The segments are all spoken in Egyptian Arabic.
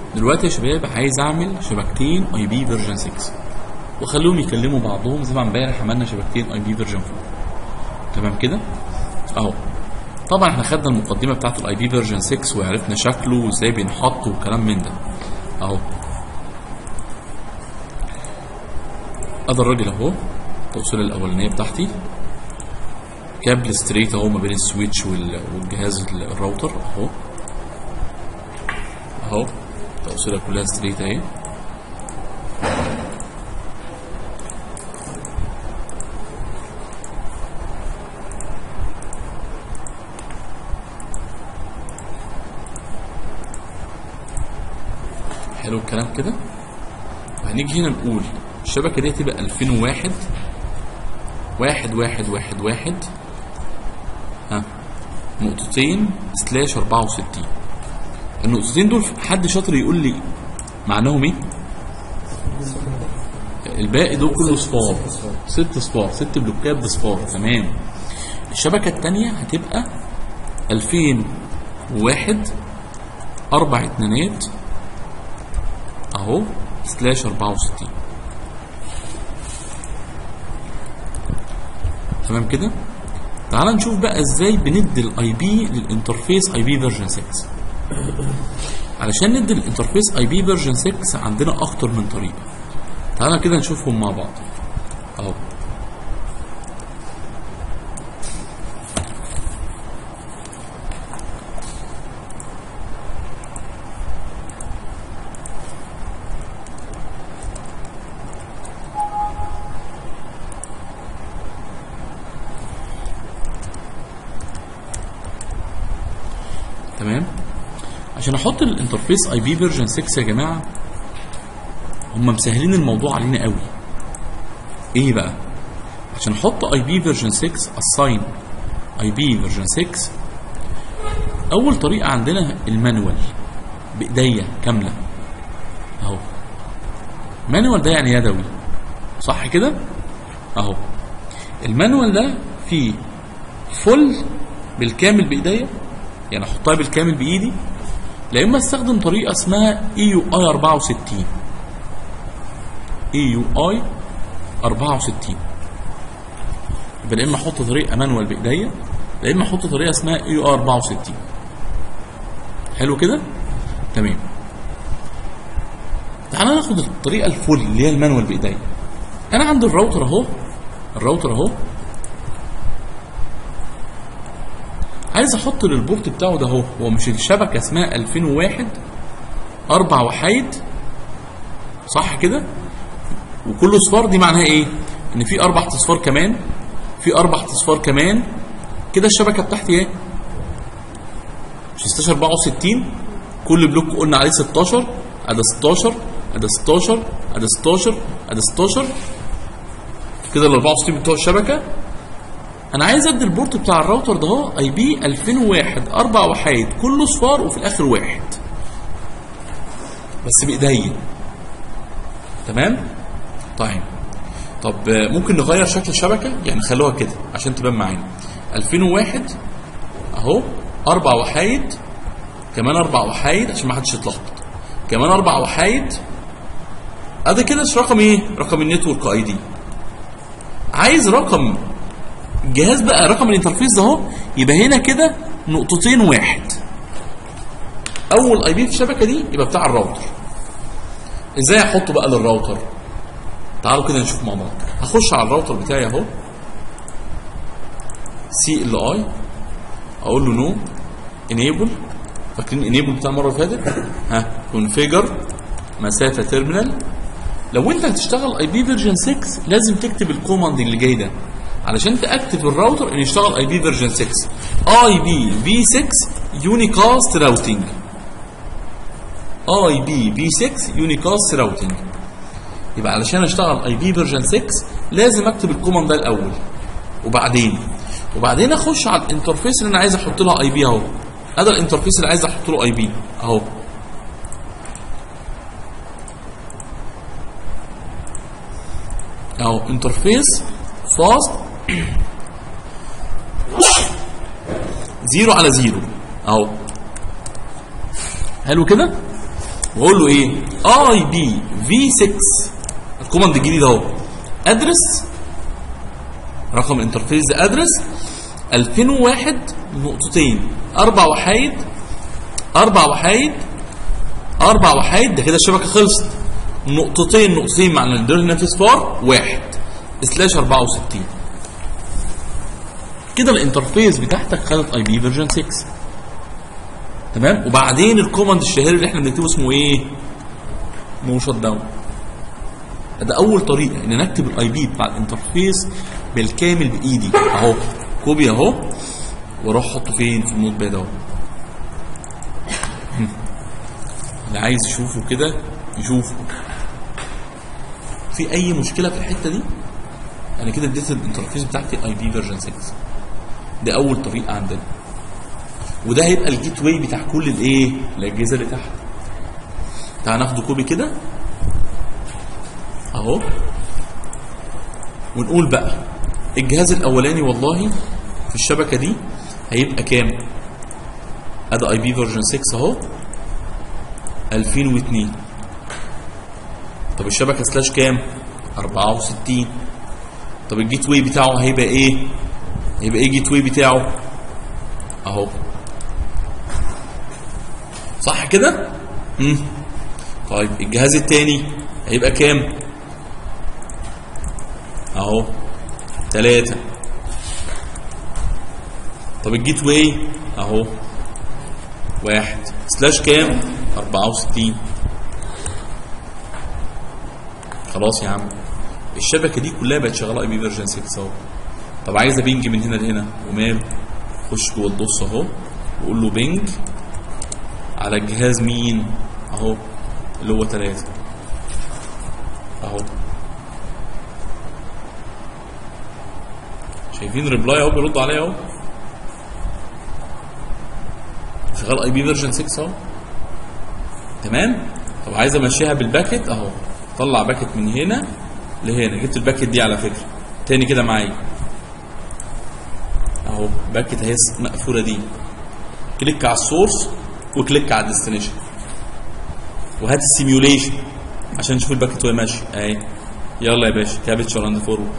دلوقتي يا شباب عايز اعمل شبكتين اي بي فيرجن 6 واخليهم يكلموا بعضهم زي ما امبارح عملنا شبكتين اي بي فيرجن 4 تمام كده اهو طبعا احنا خدنا المقدمه بتاعت الاي بي فيرجن 6 وعرفنا شكله وازاي بينحط وكلام من ده اهو ادي الراجل اهو التوصيله الاولانيه بتاعتي كابل ستريت اهو ما بين السويتش وال- والجهاز ال- الراوتر اهو اهو التوصيله كلها ستريت اهي حلو الكلام كده هنيجي هنا نقول الشبكه دي هتبقى 2001 واحد واحد واحد واحد ها نقطتين سلاش 64 النقطتين دول حد شاطر يقول لي معناهم ايه؟ الباقي دول كله صفار ست صفار ست بلوكات بصفار تمام الشبكة التانية هتبقى 2001 أربع اتنينات أهو سلاش 64 تمام كده تعال نشوف بقى ازاي بندي الاي بي للانترفيس اي بي فيرجن 6 علشان ندي الانترفيس اي بي فيرجن 6 عندنا اكتر من طريقه تعالى كده نشوفهم مع بعض اهو تمام عشان احط الانترفيس اي بي فيرجن 6 يا جماعه هم مسهلين الموضوع علينا قوي ايه بقى عشان احط اي بي فيرجن 6 اساين اي بي فيرجن 6 اول طريقه عندنا المانوال بايديا كامله اهو مانوال ده يعني يدوي صح كده اهو المانوال ده فيه فل بالكامل بايديا يعني احطها بالكامل بايدي لا اما استخدم طريقه اسمها اي يو اي 64 اي يو اي 64 يبقى لا اما احط طريقه مانوال بايديا لا اما احط طريقه اسمها اي يو اي 64 حلو كده تمام تعالى ناخد الطريقه الفل اللي هي المانوال بايديا انا عندي الراوتر اهو الراوتر اهو عايز احط للبورت بتاعه ده اهو هو مش الشبكه اسمها 2001 اربع وحايد صح كده وكل صفار دي معناها ايه ان في اربع اصفار كمان في اربع اصفار كمان كده الشبكه بتاعتي ايه مش 16 64 كل بلوك قلنا عليه 16 ادي 16 ادي 16 ادي 16 ادي 16 كده ال 64 بتوع الشبكه انا عايز ادي البورت بتاع الراوتر ده اهو اي بي 2001 اربع وحايد كله صفار وفي الاخر واحد بس بايديا تمام طيب طب آه، ممكن نغير شكل الشبكه يعني خلوها كده عشان تبان معانا 2001 اهو اربع وحايد كمان اربع وحايد عشان ما حدش يتلخبط كمان اربع وحايد ادي كده رقم ايه رقم النتورك اي دي عايز رقم الجهاز بقى رقم الانترفيس ده اهو يبقى هنا كده نقطتين واحد اول اي بي في الشبكه دي يبقى بتاع الراوتر ازاي احطه بقى للراوتر تعالوا كده نشوف مع بعض هخش على الراوتر بتاعي اهو سي ال اي اقول له نو انيبل فاكرين انيبل بتاع المره اللي فاتت ها كونفيجر مسافه تيرمينال لو انت هتشتغل اي بي فيرجن 6 لازم تكتب الكوماند اللي جاي ده علشان تاكتف الراوتر ان يشتغل اي بي فيرجن 6 اي بي في 6 يونيكاست راوتنج اي بي في 6 يونيكاست راوتنج يبقى علشان اشتغل اي بي فيرجن 6 لازم اكتب الكوماند ده الاول وبعدين وبعدين اخش على الانترفيس اللي انا عايز احط لها اي بي اهو هذا الانترفيس اللي عايز احط له اي بي اهو اهو انترفيس فاست زيرو على زيرو اهو حلو كده واقول له ايه اي بي في 6 الكوماند الجديد اهو ادرس رقم انترفيس ادرس 2001 نقطتين اربع وحايد اربع وحايد اربع وحايد ده كده الشبكه خلصت نقطتين نقطتين مع الديرنافيس بار واحد سلاش 64 كده الانترفيس بتاعتك خدت اي بي فيرجن 6 تمام وبعدين الكوماند الشهير اللي احنا بنكتبه اسمه ايه؟ نو شت داون ده اول طريقه ان نكتب الاي بي بتاع الانترفيس بالكامل بايدي اهو كوبي اهو واروح احطه فين في النوت باد اهو اللي عايز يشوفه كده يشوفه في اي مشكله في الحته دي انا كده اديت الانترفيس بتاعتي اي بي فيرجن 6 ده اول طريقه عندنا وده هيبقى الجيت واي بتاع كل الايه الاجهزه اللي تحت تعال ناخده كوبي كده اهو ونقول بقى الجهاز الاولاني والله في الشبكه دي هيبقى كام ادي اي بي فيرجن 6 اهو 2002 طب الشبكه سلاش كام 64 طب الجيت واي بتاعه هيبقى ايه هيبقى ايه الجيت واي بتاعه اهو صح كده امم طيب الجهاز الثاني هيبقى كام اهو ثلاثة طب الجيت واي اهو واحد سلاش كام 64 خلاص يا عم الشبكه دي كلها بقت شغاله اي بي فيرجن 6 اهو طب عايزه بينج من هنا لهنا ومال خش جوه الدوس اهو وقول له بينج على الجهاز مين اهو اللي هو 3 اهو شايفين ريبلاي اهو بيرد عليا اهو شغال اي بي فيرجن 6 اهو تمام طب عايز امشيها بالباكت اهو طلع باكت من هنا لهنا جبت الباكت دي على فكره تاني كده معايا اهو باكت اهي مقفوله دي كليك على السورس وكليك على الديستنيشن وهات السيميوليشن عشان نشوف الباكت وهي ماشيه اهي يلا يا باشا كابتشر اند فورورد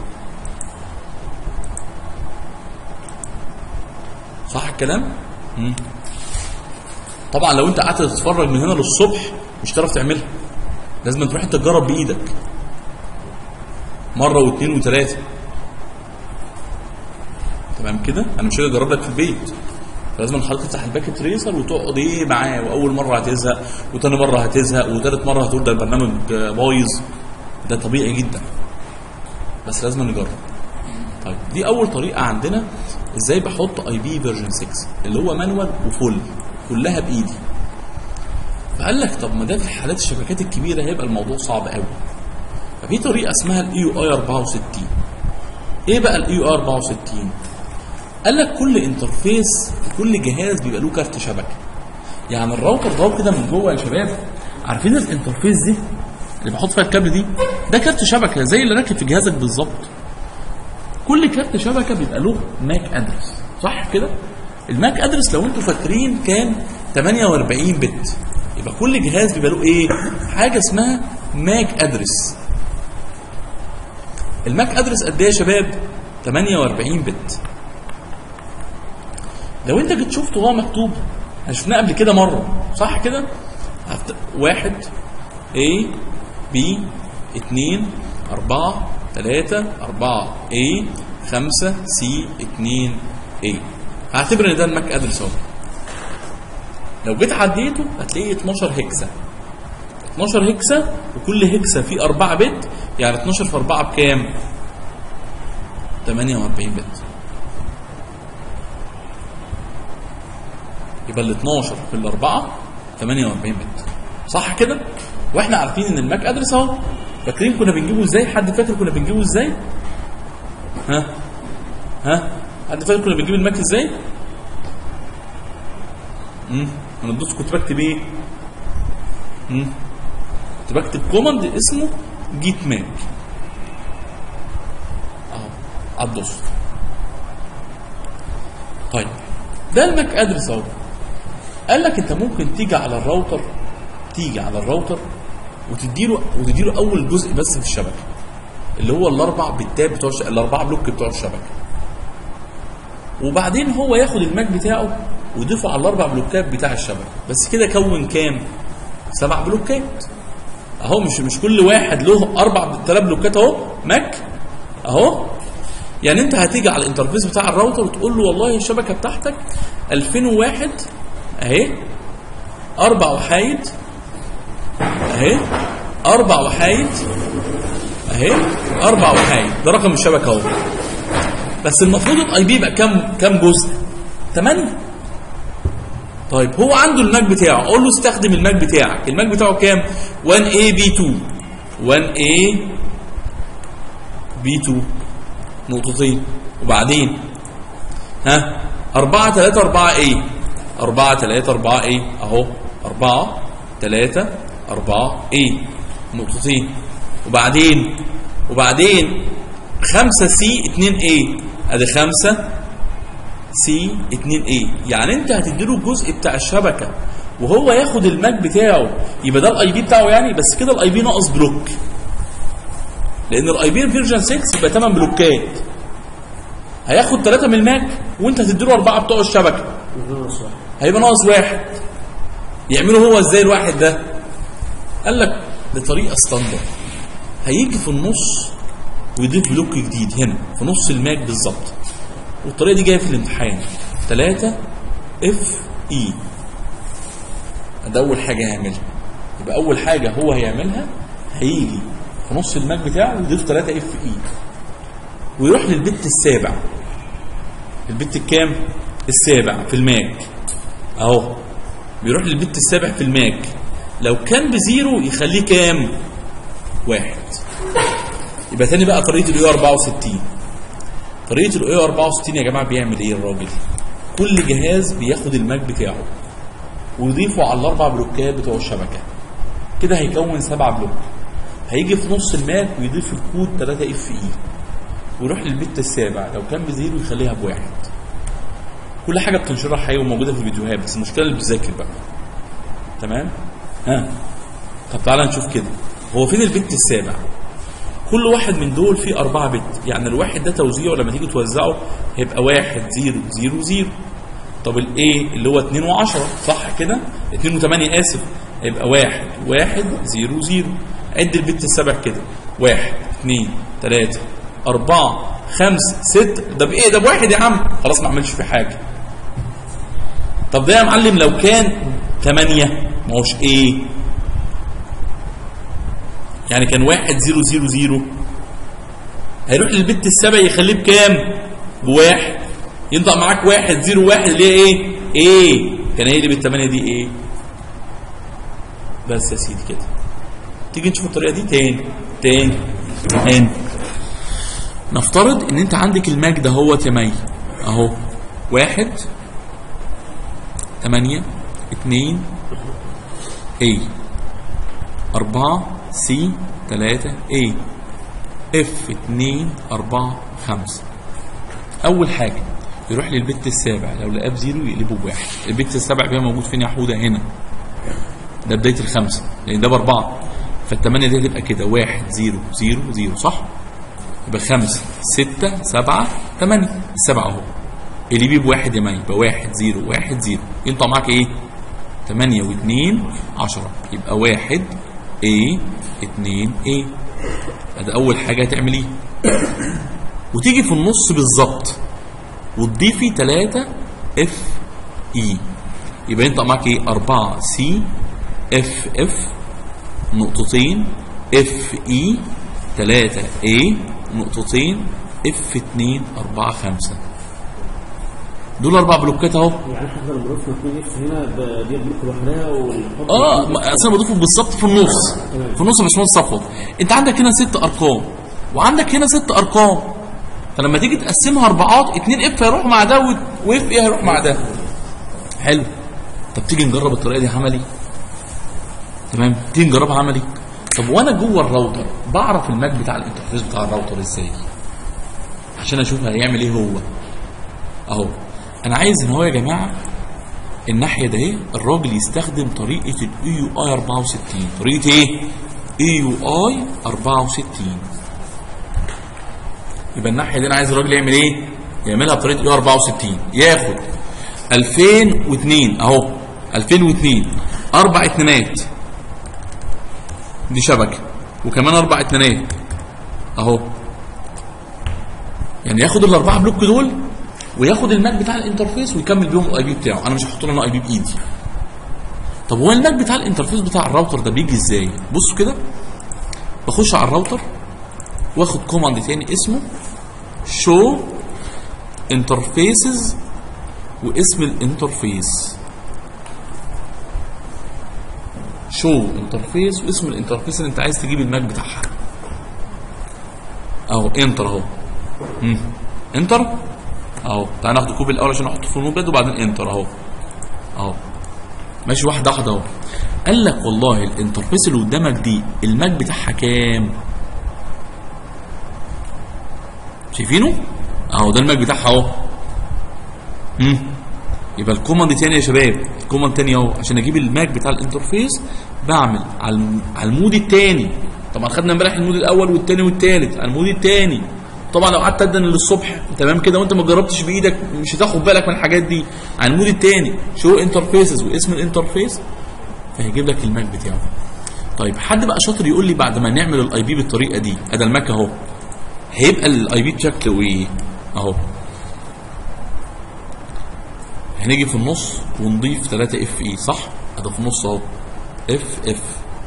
صح الكلام؟ مم. طبعا لو انت قعدت تتفرج من هنا للصبح مش هتعرف تعملها لازم تروح انت تجرب بايدك مره واثنين وثلاثه تمام كده انا مش هاجي اجرب لك في البيت لازم حضرتك تفتح الباكت تريسر وتقعد ايه معاه واول مره هتزهق وتاني مره هتزهق وتالت مره هتقول ده البرنامج بايظ ده طبيعي جدا بس لازم نجرب طيب دي اول طريقه عندنا ازاي بحط اي بي فيرجن 6 اللي هو مانوال وفول كلها بايدي فقال لك طب ما ده في حالات الشبكات الكبيره هيبقى الموضوع صعب قوي ففي طريقه اسمها الاي يو اي 64 ايه بقى الاي يو اي 64 قال لك كل انترفيس في كل جهاز بيبقى له كارت شبكه يعني الراوتر ده كده من جوه يا شباب عارفين الانترفيس دي اللي بحط فيها الكابل دي ده كارت شبكه زي اللي راكب في جهازك بالظبط كل كارت شبكه بيبقى له ماك ادرس صح كده الماك ادرس لو انتوا فاكرين كان 48 بت يبقى كل جهاز بيبقى له ايه حاجه اسمها ماك ادرس الماك ادرس قد ايه يا شباب 48 بت لو انت جيت شفته هو مكتوب احنا شفناه قبل كده مره صح كده هفت... واحد A B اتنين أربعة تلاتة أربعة A خمسة C اتنين A هعتبر ان ده الماك ادرس اهو لو جيت عديته هتلاقيه 12 هكسة 12 هكسة وكل هكسة فيه 4 بت يعني 12 في 4 بكام؟ 48 بت يبقى ال 12 في الأربعة 48 بت صح كده؟ واحنا عارفين ان الماك ادرس اهو فاكرين كنا بنجيبه ازاي؟ حد فاكر كنا بنجيبه ازاي؟ ها؟ ها؟ حد فاكر كنا بنجيب الماك ازاي؟ امم انا الدوس كنت بكتب ايه؟ امم كنت بكتب كوماند اسمه جيت ماك اهو على الدوس طيب ده الماك ادرس اهو قال لك انت ممكن تيجي على الراوتر تيجي على الراوتر وتديله وتديله اول جزء بس في الشبكه اللي هو الاربع بتات بتوع الش- الاربعه بلوك بتوع الشبكه وبعدين هو ياخد الماك بتاعه ويضيفه على الاربع بلوكات بتاع الشبكه بس كده كون كام سبع بلوكات اهو مش مش كل واحد له اربع ثلاث بلوكات اهو ماك اهو يعني انت هتيجي على الانترفيس بتاع الراوتر وتقول له والله الشبكه بتاعتك 2001 اهي اربع وحايد اهي اربع وحايد اهي اربع وحايد ده رقم الشبكه اهو بس المفروض الاي بي يبقى كام كام جزء 8 طيب هو عنده الماك بتاعه اقول له استخدم الماك بتاعك الماك بتاعه كام 1A B2 1A B2 نقطتين وبعدين ها 4 3 4 ايه 4 3 4 ايه اهو 4 3 4 ايه نقطتين وبعدين وبعدين 5 سي 2 ايه ادي 5 سي 2 ايه يعني انت هتديله الجزء بتاع الشبكه وهو ياخد الماك بتاعه يبقى ده الاي بي بتاعه يعني بس كده الاي بي ناقص بلوك لان الاي بي فيرجن 6 يبقى 8 بلوكات هياخد 3 من الماك وانت هتديله اربعه بتوع الشبكه ناقص واحد هيبقى ناقص واحد يعمله هو ازاي الواحد ده قال لك بطريقه ستاندرد هيجي في النص ويضيف بلوك جديد هنا في نص الماك بالظبط والطريقه دي جايه في الامتحان 3 اف اي ده اول حاجه هيعملها يبقى اول حاجه هو هيعملها هيجي في نص الماك بتاعه ويضيف 3 اف اي ويروح للبت السابع البت الكام السابع في الماك اهو بيروح للبت السابع في الماك لو كان بزيرو يخليه كام واحد يبقى تاني بقى طريقه الاي 64 طريقه الاي 64 يا جماعه بيعمل ايه الراجل كل جهاز بياخد الماك بتاعه ويضيفه على الاربع بلوكات بتوع الشبكه كده هيكون سبع بلوك هيجي في نص الماك ويضيف الكود 3 اف اي ويروح للبت السابع لو كان بزيرو يخليها بواحد كل حاجه بتنشرها حقيقي وموجوده في الفيديوهات بس المشكله اللي بتذاكر بقى تمام ها طب تعالى نشوف كده هو فين البت السابع كل واحد من دول فيه أربعة بت يعني الواحد ده توزيعه لما تيجي توزعه هيبقى واحد زيرو زيرو زيرو طب الايه اللي هو 2 و10 صح كده 2 و8 اسف هيبقى واحد واحد زيرو زيرو عد البت السبع كده واحد اثنين ثلاثة أربعة خمسة ستة ده بإيه ده بواحد يا عم خلاص ما عملش فيه حاجة طب ده يا معلم لو كان ثمانية ما هوش إيه يعني كان واحد زيرو زيرو زيرو هيروح للبت السبع يخليه بكام؟ بواحد ينطق معاك واحد زيرو واحد اللي هي ايه؟ ايه كان هي اللي بالثمانية دي ايه؟ بس يا سيدي كده تيجي نشوف الطريقة دي تاني تاني تاني نفترض ان انت عندك الماك ده هو تمي اهو واحد ثمانية اتنين ايه أربعة سي تلاتة ايه اف اتنين أربعة خمسة أول حاجة يروح للبت السابع لو لقاه بزيرو يقلبه بواحد البت السابع بيبقى موجود فين يا حودة هنا ده بداية الخمسة لأن ده بأربعة فالتمانية دي هتبقى كده واحد زيرو زيرو زيرو صح؟ يبقى خمسة ستة سبعة تمانية السبعة أهو اللي بيه بواحد يا مان يبقى واحد زيرو واحد زيرو ينطق معاك إيه؟ تمانية واتنين عشرة يبقى واحد A اتنين A ده أول حاجة هتعمل إيه؟ وتيجي في النص بالظبط وتضيفي تلاتة اف اي يبقى ينطق معاك ايه 4 سي اف اف نقطتين اف اي 3 اي نقطتين اف 2 4 5 دول اربع بلوكات اهو يعني احنا لما ضفنا 2 اف هنا ده- دي بلوك لوحدها ونحط اه ما- اصل انا بضيفه بالظبط في النص في النص يا باشمهندس صفوت انت عندك هنا ست ارقام وعندك هنا ست ارقام فلما تيجي تقسمها اربعات اتنين اف هيروح مع ده و- واف ايه هيروح مع ده حلو طب تيجي نجرب الطريقه دي عملي تمام تيجي نجربها عملي طب وانا جوه الراوتر بعرف الماك بتاع الانترفيس بتاع الراوتر ازاي عشان اشوف هيعمل ايه هو اهو انا عايز ان هو يا جماعه الناحيه ده ايه الراجل يستخدم طريقه الاي يو اي 64 طريقه ايه اي يو اي 64 يبقى الناحيه دي انا عايز الراجل يعمل ايه يعملها بطريقه اي 64 ياخد 2002 اهو 2002 اربع اتنينات دي شبكه وكمان اربع اتنينات اهو يعني ياخد الاربعه بلوك دول وياخد الماك بتاع الانترفيس ويكمل بيهم الاي بي بتاعه انا مش هحط له انا اي بي بايدي طب هو الماك بتاع الانترفيس بتاع الراوتر ده بيجي ازاي بصوا كده بخش على الراوتر واخد كوماند تاني اسمه شو انترفيسز واسم الانترفيس شو انترفيس واسم الانترفيس اللي انت عايز تجيب الماك بتاعها اهو انتر اهو مم. انتر اهو تعال ناخد الكوبي الاول عشان نحطه في النوباد وبعدين انتر اهو اهو ماشي واحده واحده اهو قال لك والله الانترفيس اللي قدامك دي الماك بتاعها كام شايفينه اهو ده الماك بتاعها اهو امم يبقى الكوماند تاني يا شباب الكوماند تاني اهو عشان اجيب الماك بتاع الانترفيس بعمل على الم- على المود التاني طبعا خدنا امبارح المود الاول والتاني والتالت على المود التاني طبعا لو قعدت ادن للصبح تمام كده وانت ما جربتش بايدك مش هتاخد بالك من الحاجات دي على المود التاني شو انترفيسز واسم الانترفيس فهيجيب لك الماك بتاعه طيب حد بقى شاطر يقول لي بعد ما نعمل الاي بي بالطريقه دي ادي الماك اهو هيبقى الاي بي بشكله ايه اهو هنيجي في النص ونضيف 3 اف اي صح ادي في النص اهو اف اف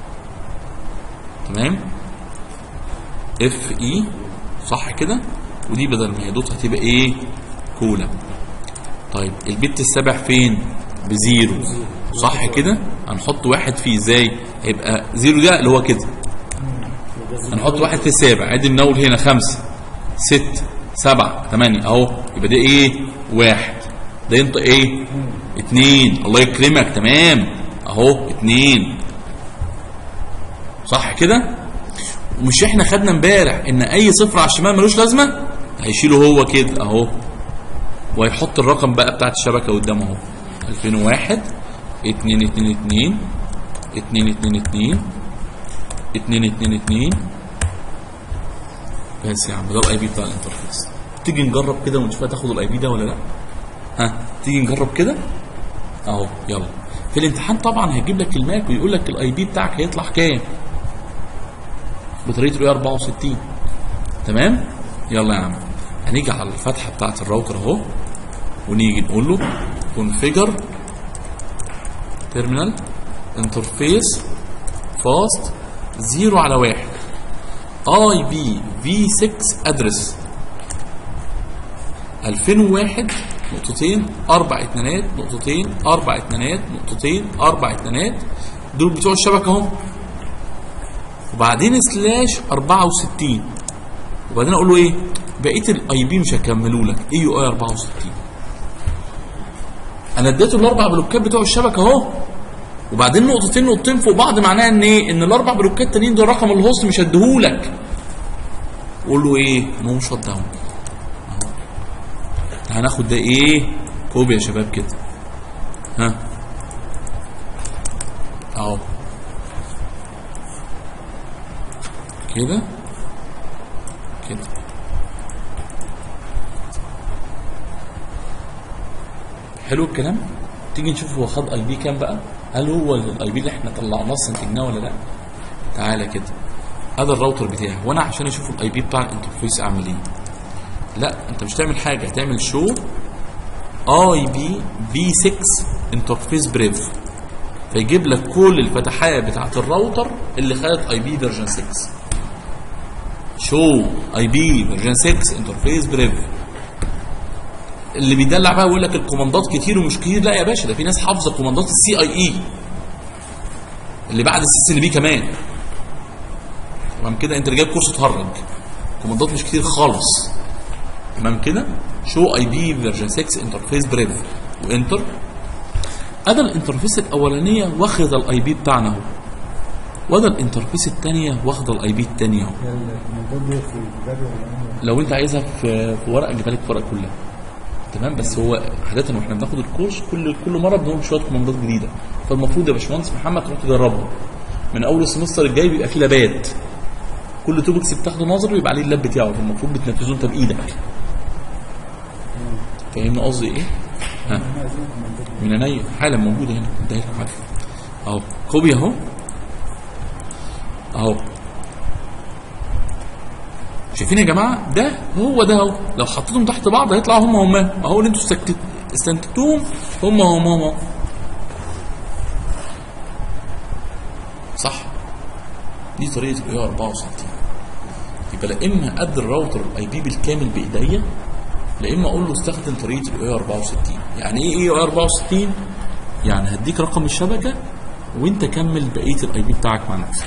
تمام اف اي صح كده ودي بدل ما هي دوت هتبقى ايه كولا طيب البت السابع فين بزيرو صح كده هنحط واحد فيه ازاي هيبقى زيرو ده اللي هو كده هنحط واحد في السابع عد من اول هنا خمسة ست سبعة ثمانية اهو يبقى ده ايه واحد ده ينطق ايه اتنين الله يكرمك تمام اهو اتنين صح كده ومش احنا خدنا امبارح ان اي صفر على الشمال ملوش لازمه هيشيله هو كده اهو وهيحط الرقم بقى بتاعت الشبكه قدامه اهو 2001 2 2 2 2 2 2 2 2 2 بس يا عم ده الاي بي بتاع الانترفيس تيجي نجرب كده ونشوف هتاخد الاي بي ده ولا لا ها تيجي نجرب كده اهو يلا في الامتحان طبعا هيجيب لك الماك ويقول لك الاي بي بتاعك هيطلع كام بطريقه الاي 64 تمام يلا يا عم هنيجي على الفتحه بتاعه الراوتر اهو ونيجي نقول له configure terminal interface fast 0 على 1 اي بي في 6 ادرس 2001 نقطتين اربع اتنينات نقطتين اربع اتنينات نقطتين اربع اتنينات دول بتوع الشبكه اهم وبعدين سلاش 64 وبعدين اقول له ايه بقيه الاي بي مش هكملوا لك اي يو اي 64 انا اديته الاربع بلوكات بتوع الشبكه اهو وبعدين نقطتين نقطتين فوق بعض معناها ان ايه ان الاربع بلوكات التانيين دول رقم الهوست مش هديهولك قول له ايه نو شت داون هناخد ده ايه كوبي يا شباب كده ها اهو كده كده حلو الكلام تيجي نشوف هو خد اي بي كام بقى هل هو الاي بي اللي احنا طلعناه استنتجناه ولا لا تعالى كده هذا الراوتر بتاعي وانا عشان اشوف الاي بي بتاع الانترفيس اعمل ايه لا انت مش تعمل حاجه هتعمل شو اي بي في 6 انترفيس بريف فيجيب لك كل الفتحات بتاعت الراوتر اللي خدت اي بي فيرجن 6 شو اي بي فيرجن 6 انترفيس بريف اللي بيدلع بقى ويقول لك الكوماندات كتير ومش كتير لا يا باشا ده في ناس حافظه كوماندات السي اي اي اللي بعد السي ان بي كمان تمام كده انت اللي جايب كورس تهرج كوماندات مش كتير خالص تمام كده شو اي بي فيرجن 6 انترفيس بريف وانتر ادي الانترفيس الاولانيه واخد الاي بي بتاعنا اهو وده الانترفيس الثانيه واخده الاي بي الثانيه اهو الموضوع ده في الجدول لو انت عايزها في في ورقه جيبها لك في ورقه كلها تمام بس هو عاده واحنا بناخد الكورس كل كل مره بنقول شويه كوماندات جديده فالمفروض يا باشمهندس محمد تروح تجربها من اول السمستر الجاي بيبقى فيه لابات كل توبكس بتاخده نظري ويبقى عليه اللاب بتاعه فالمفروض بتنفذه انت بايدك فاهمني قصدي ايه؟ ها من عينيا حالا موجوده هنا ده حاجه اهو كوبي اهو اهو شايفين يا جماعه ده هو ده اهو لو حطيتهم تحت بعض هيطلعوا هم هم اهو اللي انتوا استكت- استنتجتوهم هم هم هم صح دي طريقه الاي 64 يبقى لا اما ادي الراوتر الاي بي بالكامل بايديا لا اما اقول له استخدم طريقه الاي 64 يعني ايه ايه 64 يعني هديك رقم الشبكه وانت كمل بقيه الاي بي بتاعك مع نفسك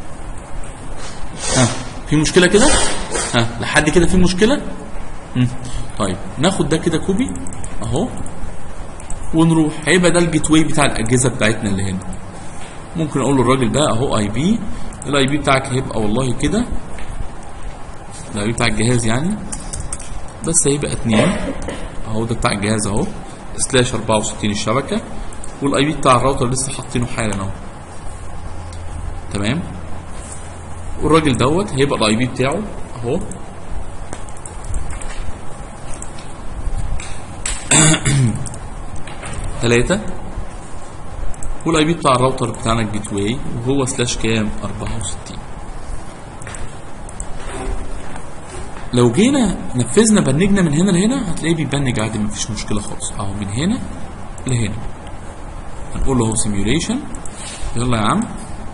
ها في مشكله كده ها لحد كده في مشكله مم. طيب ناخد ده كده كوبي اهو ونروح هيبقى ده الجيت واي بتاع الاجهزه بتاعتنا اللي هنا ممكن اقول للراجل ده اهو اي بي الاي بي بتاعك هيبقى والله كده الاي بي بتاع الجهاز يعني بس هيبقى اتنين اهو ده بتاع الجهاز اهو سلاش 64 الشبكه والاي بي بتاع الراوتر لسه حاطينه حالا اهو تمام والراجل دوت هيبقى الاي بي بتاعه اهو ثلاثة والاي بي بتاع الراوتر بتاعنا الجيت واي وهو سلاش كام 64 لو جينا نفذنا بنجنا من هنا لهنا هتلاقيه بيبنج عادي مفيش مشكله خالص اهو من هنا لهنا هنقول له اهو سيميوليشن يلا يا عم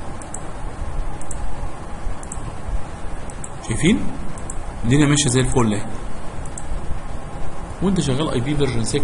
شايفين الدنيا ماشيه زي الفل اهي وانت شغال اي بي فيرجن 6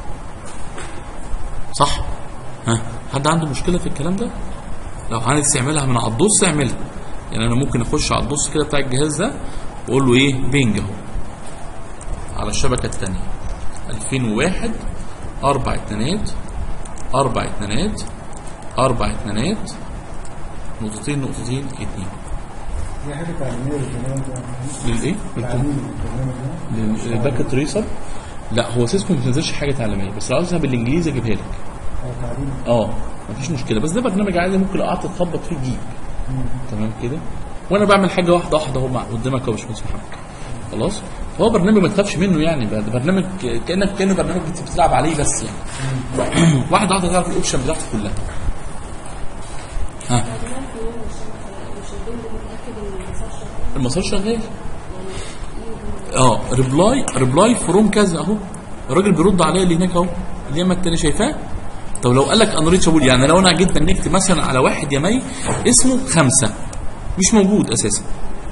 صح ها حد عنده مشكله في الكلام ده لو عايز تعملها من على الدوس اعملها يعني انا ممكن اخش على الدوس كده بتاع الجهاز ده واقول له ايه بينج اهو على الشبكه الثانيه 2001 اربع اتنينات اربع اتنينات اربع اتنينات نقطتين نقطتين اتنين دي حاجه تعليميه للبرنامج ده للايه؟ تعليم البرنامج ده للباكت ريسر لا هو سيسكو ما بتنزلش حاجه تعليميه بس لو عاوزها بالانجليزي اجيبها لك اه تعليم اه مفيش مشكله بس ده برنامج عادي ممكن لو قعدت تخبط فيه تجيب تمام كده وانا بعمل حاجه واحده واحده اهو مع- قدامك اهو يا باشمهندس محمد خلاص فهو برنامج ما تخافش منه يعني ده برنامج كانك كانه برنامج بت- بتلعب عليه بس يعني واحده واحده تعرف الاوبشن بتاعته كلها ها المسار شغال اه ريبلاي ريبلاي فروم كذا اهو الراجل بيرد عليا اللي هناك اهو اليمه التاني شايفاه طب لو قال لك انريتشابل يعني لو انا جيت بنكت مثلا على واحد يا مي اسمه خمسه مش موجود اساسا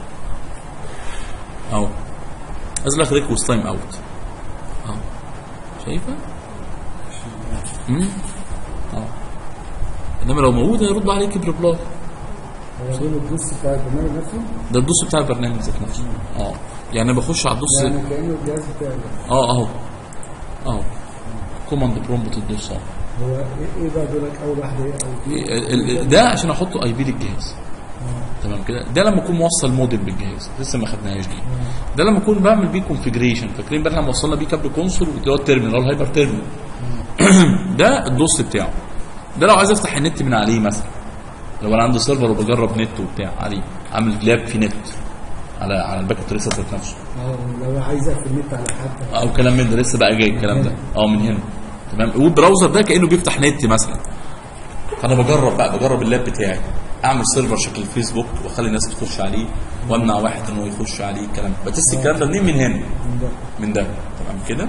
اهو نازل لك ريكوست تايم اوت اهو شايفه؟ امم اهو انما لو موجود هيرد عليك بريبلاي هو دول الدوس بتاع البرنامج نفسه ده الدوس بتاع البرنامج ذات نفسه اه يعني انا بخش على الدوس يعني كانه الجهاز بتاعي اه اهو اهو كوماند برومبت الدوس اهو هو ايه ايه بقى دولك اول واحده ايه او دي ال- ال- ده عشان احطه اي بي للجهاز تمام كده ده لما اكون موصل موديل بالجهاز لسه ما خدناهاش دي ده لما اكون بعمل بيه كونفجريشن فاكرين بقى لما وصلنا بيه كابل كونسول اللي هو التيرمينال اللي هو الهايبر تيرمينال ده الدوس بتاعه ده لو عايز افتح النت من عليه مثلا لو انا عندي سيرفر وبجرب نت وبتاع عليه عامل لاب في نت على على الباكت ريسر ذات نفسه اه لو عايز اقفل النت على حد او كلام من ده لسه بقى جاي الكلام ده اه من هنا تمام والبراوزر ده كانه بيفتح نت مثلا فانا بجرب بقى بجرب اللاب بتاعي اعمل سيرفر شكل الفيسبوك واخلي الناس تخش عليه وامنع واحد ان هو يخش عليه الكلام ده بتست الكلام ده منين من هنا من ده من ده تمام كده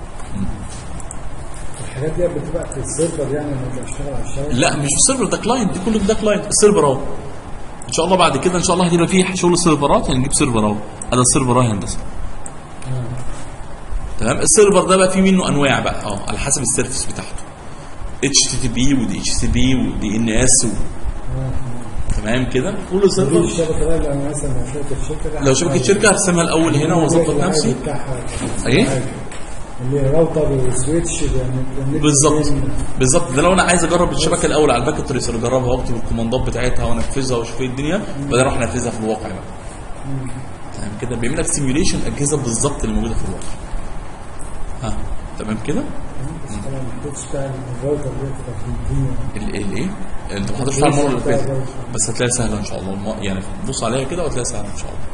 الحاجات دي بتبقى في السيرفر يعني لما بشتغل على الشبكه لا مش في السيرفر ده كلاينت دي كله ده كلاينت السيرفر اهو ان شاء الله بعد كده ان شاء الله هتبقى فيه شغل سيرفرات هنجيب سيرفر اهو هذا السيرفر اهو هندسه تمام السيرفر ده بقى فيه منه انواع بقى اه على حسب السيرفيس بتاعته اتش تي تي بي ودي اتش تي بي ودي ان اس تمام كده كل دي سيرفر الشبكه بقى اللي انا مثلا لو شركه شركه لو شبكه شركه هرسمها الاول هنا واظبط نفسي بتاعها ايه اللي هي راوتر وسويتش يعني النت بالظبط فين؟ بالظبط ده لو انا عايز اجرب الشبكه الاول على الباكت تريسر اجربها واكتب الكوماندات بتاعتها وانفذها واشوف ايه الدنيا بعدين اروح انفذها في الواقع بقى تمام كده بيعمل لك سيميوليشن الاجهزه بالظبط اللي موجوده في الواقع ها تمام كده بس طبعا الكوتش بتاع الراوتر دي تبقى في الدنيا ال- الايه انت ما حضرتش المره اللي فاتت بس هتلاقي سهله ان شاء الله الم- يعني بص عليها كده وهتلاقي سهله ان شاء الله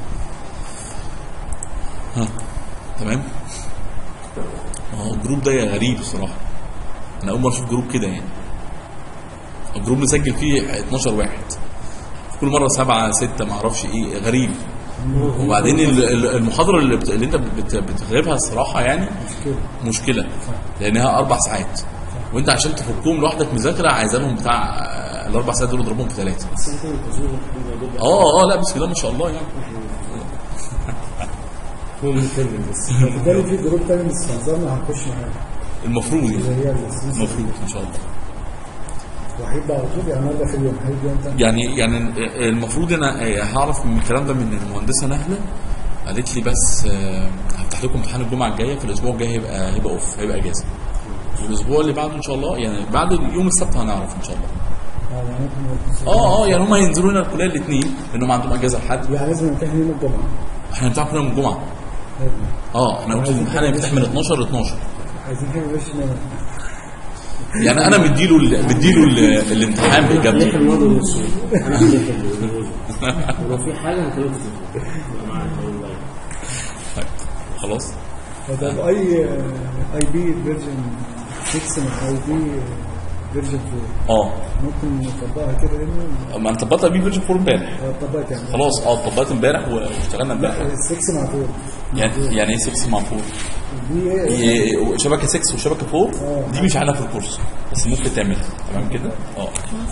ها تمام ما هو الجروب ده غريب الصراحه انا اول مره اشوف جروب كده يعني الجروب مسجل فيه 12 واحد كل مره سبعة ستة ما اعرفش ايه غريب وبعدين ال- ال- المحاضره اللي, بت... اللي انت بت... بتغلبها الصراحه يعني مشكله مشكله لانها اربع ساعات وانت عشان تفكهم لوحدك مذاكره عايزه لهم بتاع آه، الاربع ساعات دول اضربهم في ثلاثه بس انت منتظرين الحمد لله اه اه لا بسم الله ما شاء الله يعني هو بنتكلم بس بالتالي في جروب تاني بس نظامنا هنخش معاه المفروض اللي يعني هي السيسي المفروض ان شاء الله وهيبقى على طول يعني مرة في اليوم هيجي يوم تاني يعني يعني المفروض انا هعرف من الكلام ده من المهندسه نهله قالت لي بس آه، هفتح لكم امتحان الجمعه الجايه في الاسبوع الجاي هيبقى هيبقى اوف هيبقى اجازه الاسبوع اللي بعده ان شاء الله يعني بعد يوم السبت هنعرف ان شاء الله اه يعني ممكن اه اه يعني هم هينزلوا لنا الكليه الاثنين لانهم عندهم اجازه لحد يعني لازم نمتحن يوم الجمعة احنا بنمتحن كلنا من الجمعه لازم. اه احنا قلت الامتحان هيفتح من 12 ل 12 عايزين حاجة مش منها يعني انا مديله ال- مديله ال- الامتحان خليك باجابته الماضي والسوء انا خليك الوجه ولو في حاجه هكلمك فيها معاك والله طيب خلاص طب اي اي بي فيرجن 6 مع اي بي فيرجن 4 اه ممكن نطبقها كده هنا ما انا طبقتها بيه فيرجن 4 امبارح آه، طبقت يعني خلاص اه طبقت امبارح واشتغلنا امبارح ال 6 مع 4 يعني يعني ايه 6 مع 4 دي ايه إيه، شبكه 6 وشبكه 4 دي مش عليها في الكورس بس ممكن تعملها تمام كده اه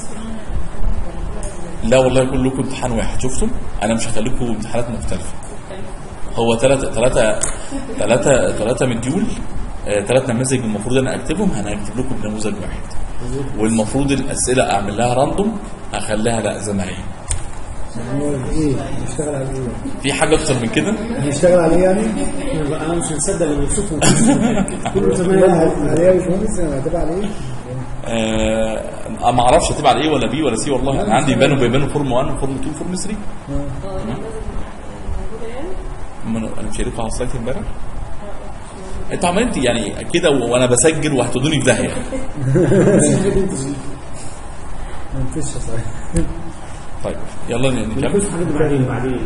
لا والله كلكم امتحان واحد شفتم انا مش هخليكم امتحانات مختلفه هو ثلاثة ثلاثة ثلاثة ثلاثة مديول ثلاث نماذج المفروض انا اكتبهم انا هكتب لكم نموذج واحد والمفروض الاسئله اعمل لها راندوم هخليها لا زي ما هي يعني هو ايه هنشتغل على ايه في حاجه اكتر من كده هنشتغل عليه يعني انا مش مصدق لما بشوفهم كله لا تمام عليه يا باشمهندس انا هتبقى عليه آه ما اعرفش هتبقى على ايه ولا بي ولا سي والله انا عندي بيبانوا بيبانوا فورم 1 وفورم 2 وفورم 3 ما انا أنا مش قايل لكم على السايت امبارح انتوا عمالين ت- يعني كده و- وانا بسجل وهتودوني في داهيه ما نفش صحيح طيب يلا ن- نكمل نشوف حاجات بعدين بعدين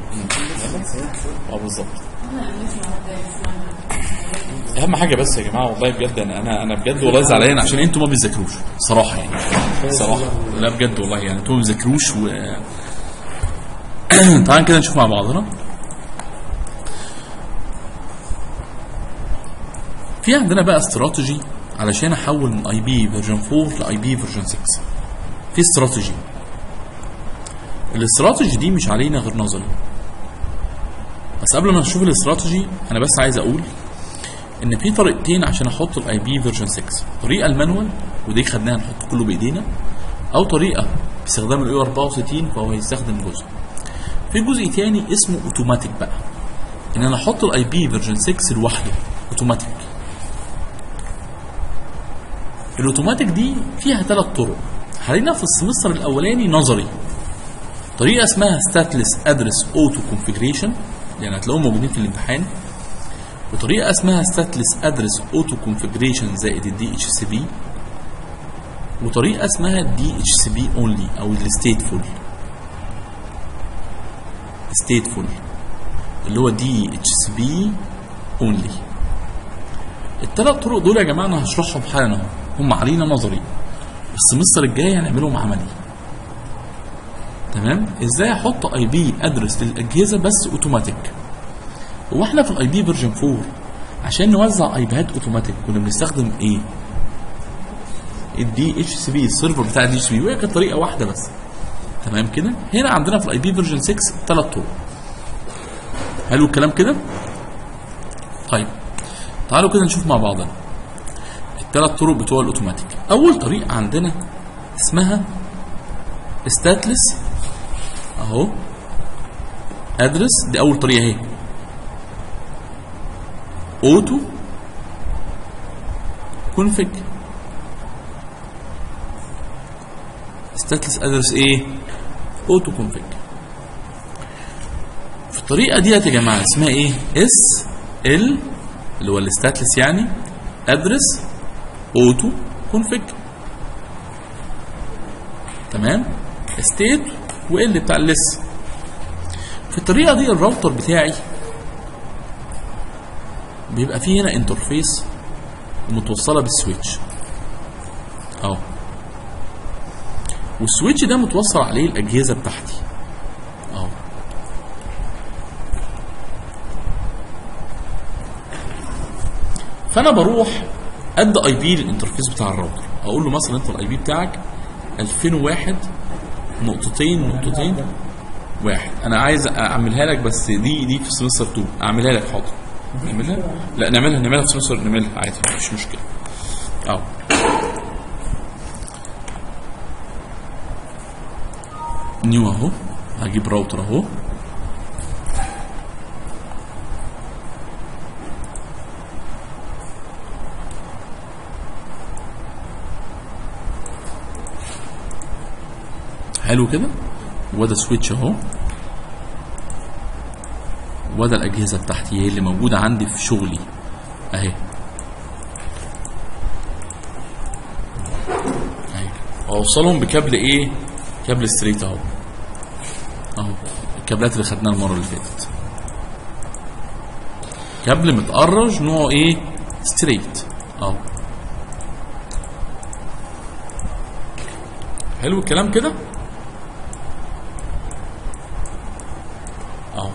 اه بالظبط اهم حاجه بس يا جماعه والله بجد انا انا انا بجد والله زعلان عشان انتوا ما بتذاكروش صراحه يعني صراحه لا بجد والله يعني انتوا ما بتذاكروش و تعال كده نشوف مع بعضنا في عندنا بقى استراتيجي علشان احول من اي بي فيرجن 4 لاي بي فيرجن 6 في استراتيجي الاستراتيجي دي مش علينا غير نظري بس قبل ما نشوف الاستراتيجي انا بس عايز اقول ان في طريقتين عشان احط الاي بي فيرجن 6 طريقه المانوال ودي خدناها نحط كله بايدينا او طريقه باستخدام الاي 64 فهو هيستخدم جزء في جزء تاني اسمه اوتوماتيك بقى ان انا احط الاي بي فيرجن 6 لوحده اوتوماتيك الاوتوماتيك دي فيها ثلاث طرق خلينا في السمستر الاولاني نظري طريقه اسمها ستاتلس ادرس اوتو كونفيجريشن يعني هتلاقوهم موجودين في الامتحان وطريقه اسمها ستاتلس ادرس اوتو كونفيجريشن زائد الدي اتش سي بي وطريقه اسمها دي اتش سي بي اونلي او الستيتفول ستيتفول اللي هو دي اتش سي بي اونلي الثلاث طرق دول يا جماعه انا هشرحهم حالا اهو هم علينا نظري السمستر الجاي هنعملهم عملي تمام ازاي احط اي بي ادرس للاجهزه بس اوتوماتيك هو احنا في الاي بي فيرجن 4 عشان نوزع ايباد اوتوماتيك كنا بنستخدم ايه الدي اتش سي بي السيرفر بتاع الدي اتش سي بي وهي كانت طريقه واحده بس تمام كده هنا عندنا في الاي بي فيرجن 6 ثلاث طرق حلو الكلام كده طيب تعالوا كده نشوف مع بعضنا الثلاث طرق بتوع الاوتوماتيك اول طريقه عندنا اسمها ستاتلس اهو ادرس دي اول طريقه اهي اوتو كونفج ستاتلس ادرس ايه اوتو كونفج في الطريقه ديت يا جماعه اسمها ايه اس ال اللي هو الستاتلس يعني ادرس اوتو كونفيج تمام ستيت وال بتاع اللس في الطريقه دي الراوتر بتاعي بيبقى فيه هنا انترفيس متوصله بالسويتش اهو والسويتش ده متوصل عليه الاجهزه بتاعتي اهو فانا بروح ادي اي بي للانترفيس بتاع الراوتر اقول له مثلا انت الاي بي بتاعك 2001 نقطتين نقطتين واحد انا عايز اعملها لك بس دي دي في سمستر 2 اعملها لك حاضر نعملها لا نعملها نعملها في سمستر نعملها عادي مفيش مشكله اهو نيو اهو هجيب راوتر اهو حلو كده وده سويتش اهو وده الاجهزه بتاعتي هي اللي موجوده عندي في شغلي اهي اهي اوصلهم بكابل ايه كابل ستريت اهو اهو الكابلات اللي خدناها المره اللي فاتت كابل متقرج نوعه ايه ستريت اهو حلو الكلام كده اهو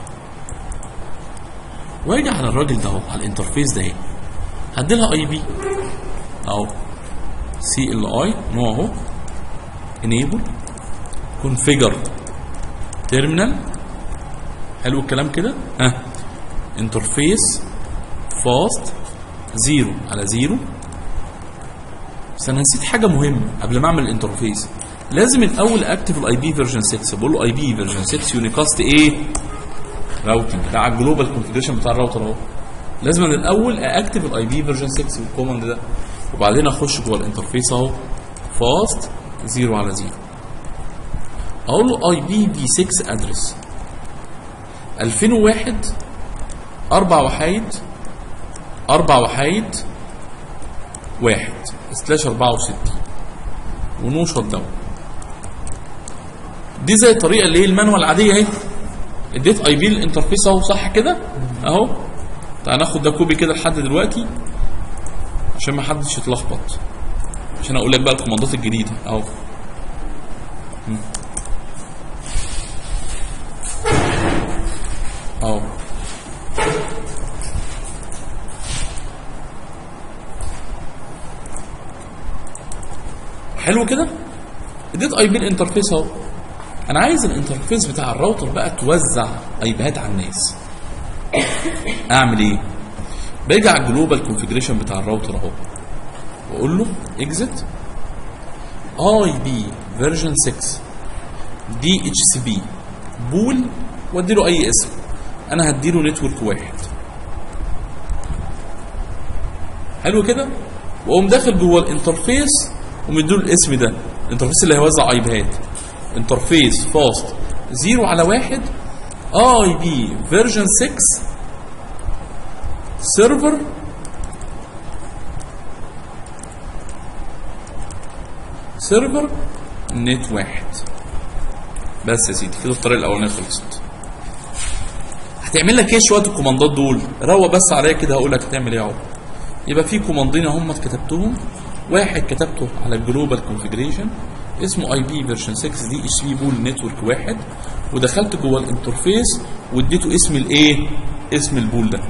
واجي على الراجل ده اهو على الانترفيس ده اهي هدي لها اي بي اهو سي ال اي نوع اهو انيبل كونفيجر تيرمينال حلو الكلام كده ها انترفيس فاست زيرو على زيرو بس انا نسيت حاجه مهمه قبل ما اعمل الانترفيس لازم الاول اكتف الاي بي فيرجن 6 بقول له اي بي فيرجن 6 يونيكاست ايه راوتنج بتاع الجلوبال كونفيجريشن بتاع الراوتر اهو لازم أن الاول اكتف الاي بي فيرجن 6 بالكوماند ده وبعدين اخش جوه الانترفيس اهو فاست زيرو على زيرو اقول له اي بي في 6 ادرس 2001 اربع وحايد اربع وحايد واحد سلاش 64 ونو شوت داون دي زي الطريقه اللي هي المانوال العاديه اهي اديت اي بي للانترفيس اهو صح كده اهو تعال ناخد ده كوبي كده لحد دلوقتي عشان ما حدش يتلخبط عشان اقول لك بقى الكوماندات الجديده اهو مم. اهو حلو كده اديت اي بي الانترفيس اهو انا عايز الانترفيس بتاع الراوتر بقى توزع ايباد على الناس اعمل ايه باجي على الجلوبال كونفيجريشن بتاع الراوتر اهو واقول له اكزit اي بي فيرجن 6 دي اتش سي بي بول وادي له اي اسم انا هديله نتورك واحد حلو كده واقوم داخل جوه الانترفيس ومديله الاسم ده الانترفيس اللي هيوزع ايباد انترفيس فاست زيرو على واحد اي بي فيرجن 6 سيرفر سيرفر نت واحد بس يا سيدي كده الطريقه الاولانيه خلصت هتعمل لك ايه شويه الكوماندات دول روق بس عليا كده هقول لك هتعمل ايه اهو يبقى في كوماندين هم كتبتهم واحد كتبته على الجلوبال كونفيجريشن اسمه اي بي فيرجن 6 دي اتش بي بول نتورك واحد ودخلت جوه الانترفيس واديته اسم الايه؟ اسم البول ده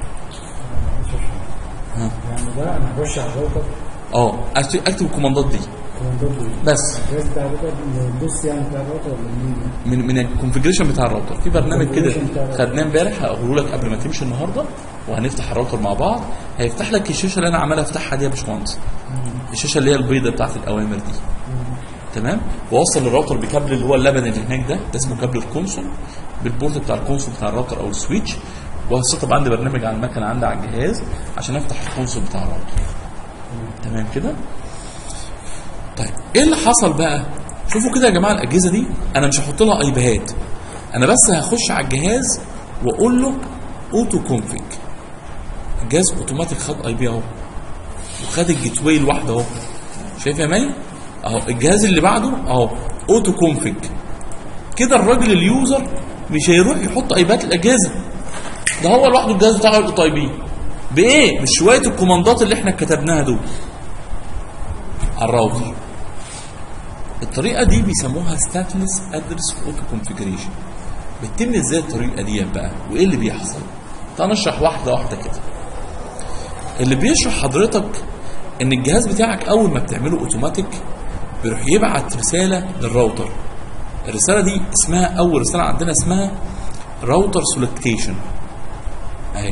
يعني ده انا هخش على الراوتر اه أكت- اكتب الكوماندات دي كوماندات ايه؟ بس الجهاز بتاع الراوتر الدوس يعني بتاع الراوتر ولا مين؟ من من الكونفيجريشن بتاع الراوتر في برنامج كده الconfiguration بتاع الراوتر. خدناه امبارح هقوله لك قبل ما تمشي النهارده وهنفتح الراوتر مع بعض هيفتح لك الشاشه اللي انا عمال افتحها دي يا باشمهندس الشاشه اللي هي البيضه بتاعت الاوامر دي تمام واوصل الراوتر بكابل اللي هو اللبن اللي هناك ده ده اسمه كابل الكونسول بالبورت بتاع الكونسول بتاع الراوتر او السويتش وهسطب عندي برنامج على المكنه عندي على الجهاز عشان افتح الكونسول بتاع الراوتر تمام كده طيب ايه اللي حصل بقى شوفوا كده يا جماعه الاجهزه دي انا مش هحط لها ايباد انا بس هخش على الجهاز واقول له اوتو كونفيج الجهاز اوتوماتيك خد اي بي اهو وخد الجيت واي لوحده اهو شايف يا ماني اهو الجهاز اللي بعده اهو اوتو كونفج كده الراجل اليوزر مش هيروح يحط ايبات الاجهزه ده هو لوحده الجهاز بتاعه يلقط اي بي بايه مش شويه الكوماندات اللي احنا كتبناها دول على الراوتر الطريقه دي بيسموها ستاتلس ادرس اوتو كونفيجريشن بتتم ازاي الطريقه دي بقى وايه اللي بيحصل تعال نشرح واحده واحده كده اللي بيشرح حضرتك ان الجهاز بتاعك اول ما بتعمله اوتوماتيك بيروح يبعت رساله للراوتر الرساله دي اسمها اول رساله عندنا اسمها راوتر سولكتيشن اهي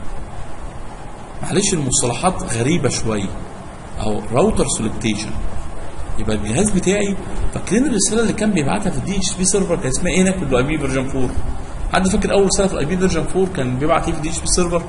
معلش المصطلحات غريبه شويه اهو راوتر سولكتيشن يبقى الجهاز بتاعي فاكرين الرساله اللي كان بيبعتها في الدي اتش بي سيرفر كان اسمها ايه هناك في الاي بي فيرجن 4 حد فاكر اول رساله في الاي بي فيرجن 4 كان بيبعت ايه في الدي اتش بي سيرفر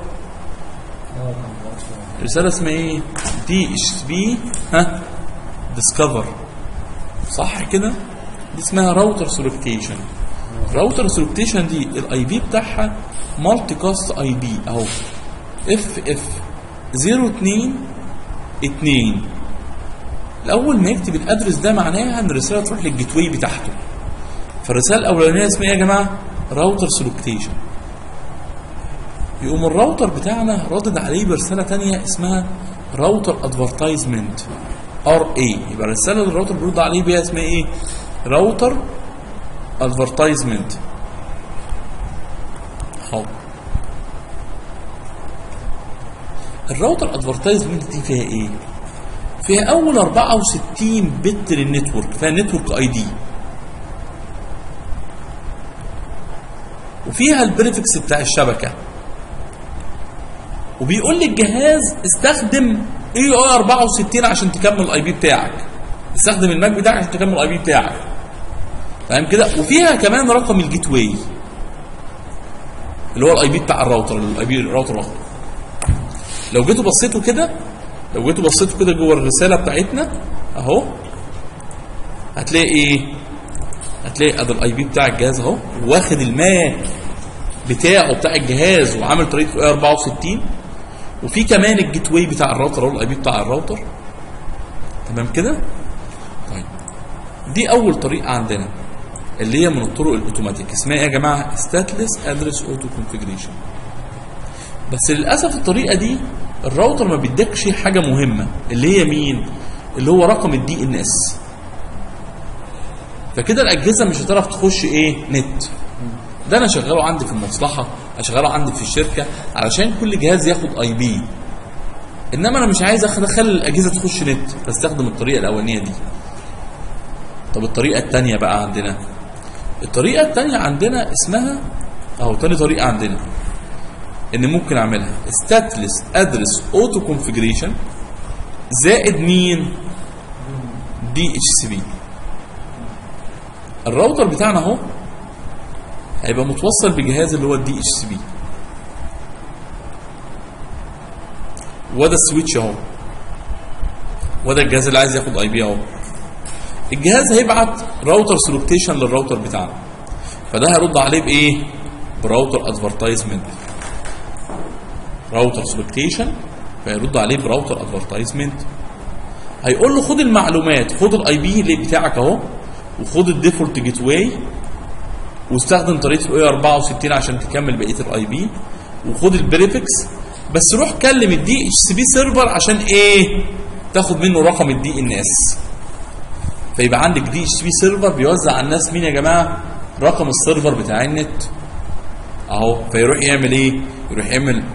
رساله اسمها ايه دي اتش بي ها ديسكفر صح كده دي اسمها راوتر سولكتيشن راوتر سولكتيشن دي الاي بي بتاعها مالتي كاست اي بي اهو اف اف 02 2 الاول ما يكتب الادرس ده معناها ان الرساله تروح للجيت واي بتاعته فالرساله الاولانيه اسمها ايه يا جماعه راوتر سولكتيشن يقوم الراوتر بتاعنا ردد عليه برساله تانية اسمها راوتر ادفرتايزمنت ار اي يبقى الرساله اللي الراوتر بيرد عليه بيها اسمها ايه راوتر ادفرتايزمنت اهو الراوتر ادفرتايزمنت دي فيها ايه فيها اول 64 بت للنتورك فيها نتورك اي دي وفيها البريفكس بتاع الشبكه وبيقول للجهاز استخدم اي اي 64 عشان تكمل الاي بي بتاعك استخدم الماك بتاعك عشان تكمل الاي بي بتاعك فاهم كده وفيها كمان رقم الجيت واي اللي هو الاي بي بتاع الراوتر الاي بي الراوتر الاخر لو جيتوا بصيتوا كده لو جيتوا بصيتوا كده جوه الرساله بتاعتنا اهو هتلاقي ايه هتلاقي ادي الاي بي بتاع الجهاز اهو واخد الماك بتاعه بتاع الجهاز وعامل طريقه اي 64 وفي كمان الجيت واي بتاع الراوتر اهو الاي بي بتاع الراوتر تمام كده طيب دي اول طريقه عندنا اللي هي من الطرق الاوتوماتيك اسمها ايه يا جماعه ستاتلس ادرس اوتو كونفيجريشن بس للاسف الطريقه دي الراوتر ما بيدكش حاجه مهمه اللي هي مين اللي هو رقم الدي ان اس فكده الاجهزه مش هتعرف تخش ايه نت ده انا شغاله عندي في المصلحه اشغله عندي في الشركه علشان كل جهاز ياخد اي بي انما انا مش عايز أخ- اخلي الاجهزه تخش نت بستخدم الطريقه الاولانيه دي طب الطريقه الثانيه بقى عندنا الطريقه الثانيه عندنا اسمها اهو تاني طريقه عندنا ان ممكن اعملها stateless address auto configuration زائد مين دي اتش سي بي الراوتر بتاعنا اهو هيبقى متوصل بجهاز اللي هو الدي اتش سي بي وده السويتش اهو وده الجهاز اللي عايز ياخد اي بي اهو الجهاز هيبعت راوتر سلوكتيشن للراوتر بتاعنا فده هيرد عليه بايه براوتر ادفرتايزمنت راوتر سلوكتيشن فيرد عليه براوتر ادفرتايزمنت هيقول له خد المعلومات خد الاي بي اللي بتاعك اهو وخد الديفولت جيت واي واستخدم طريقه الاي 64 عشان تكمل بقيه الاي بي وخد البريفكس بس روح كلم الدي اتش سي بي سيرفر عشان ايه تاخد منه رقم الدي ان اس فيبقى عندك دي اتش سي بي سيرفر بيوزع على الناس مين يا جماعه رقم السيرفر بتاع النت اهو فيروح يعمل ايه يروح يعمل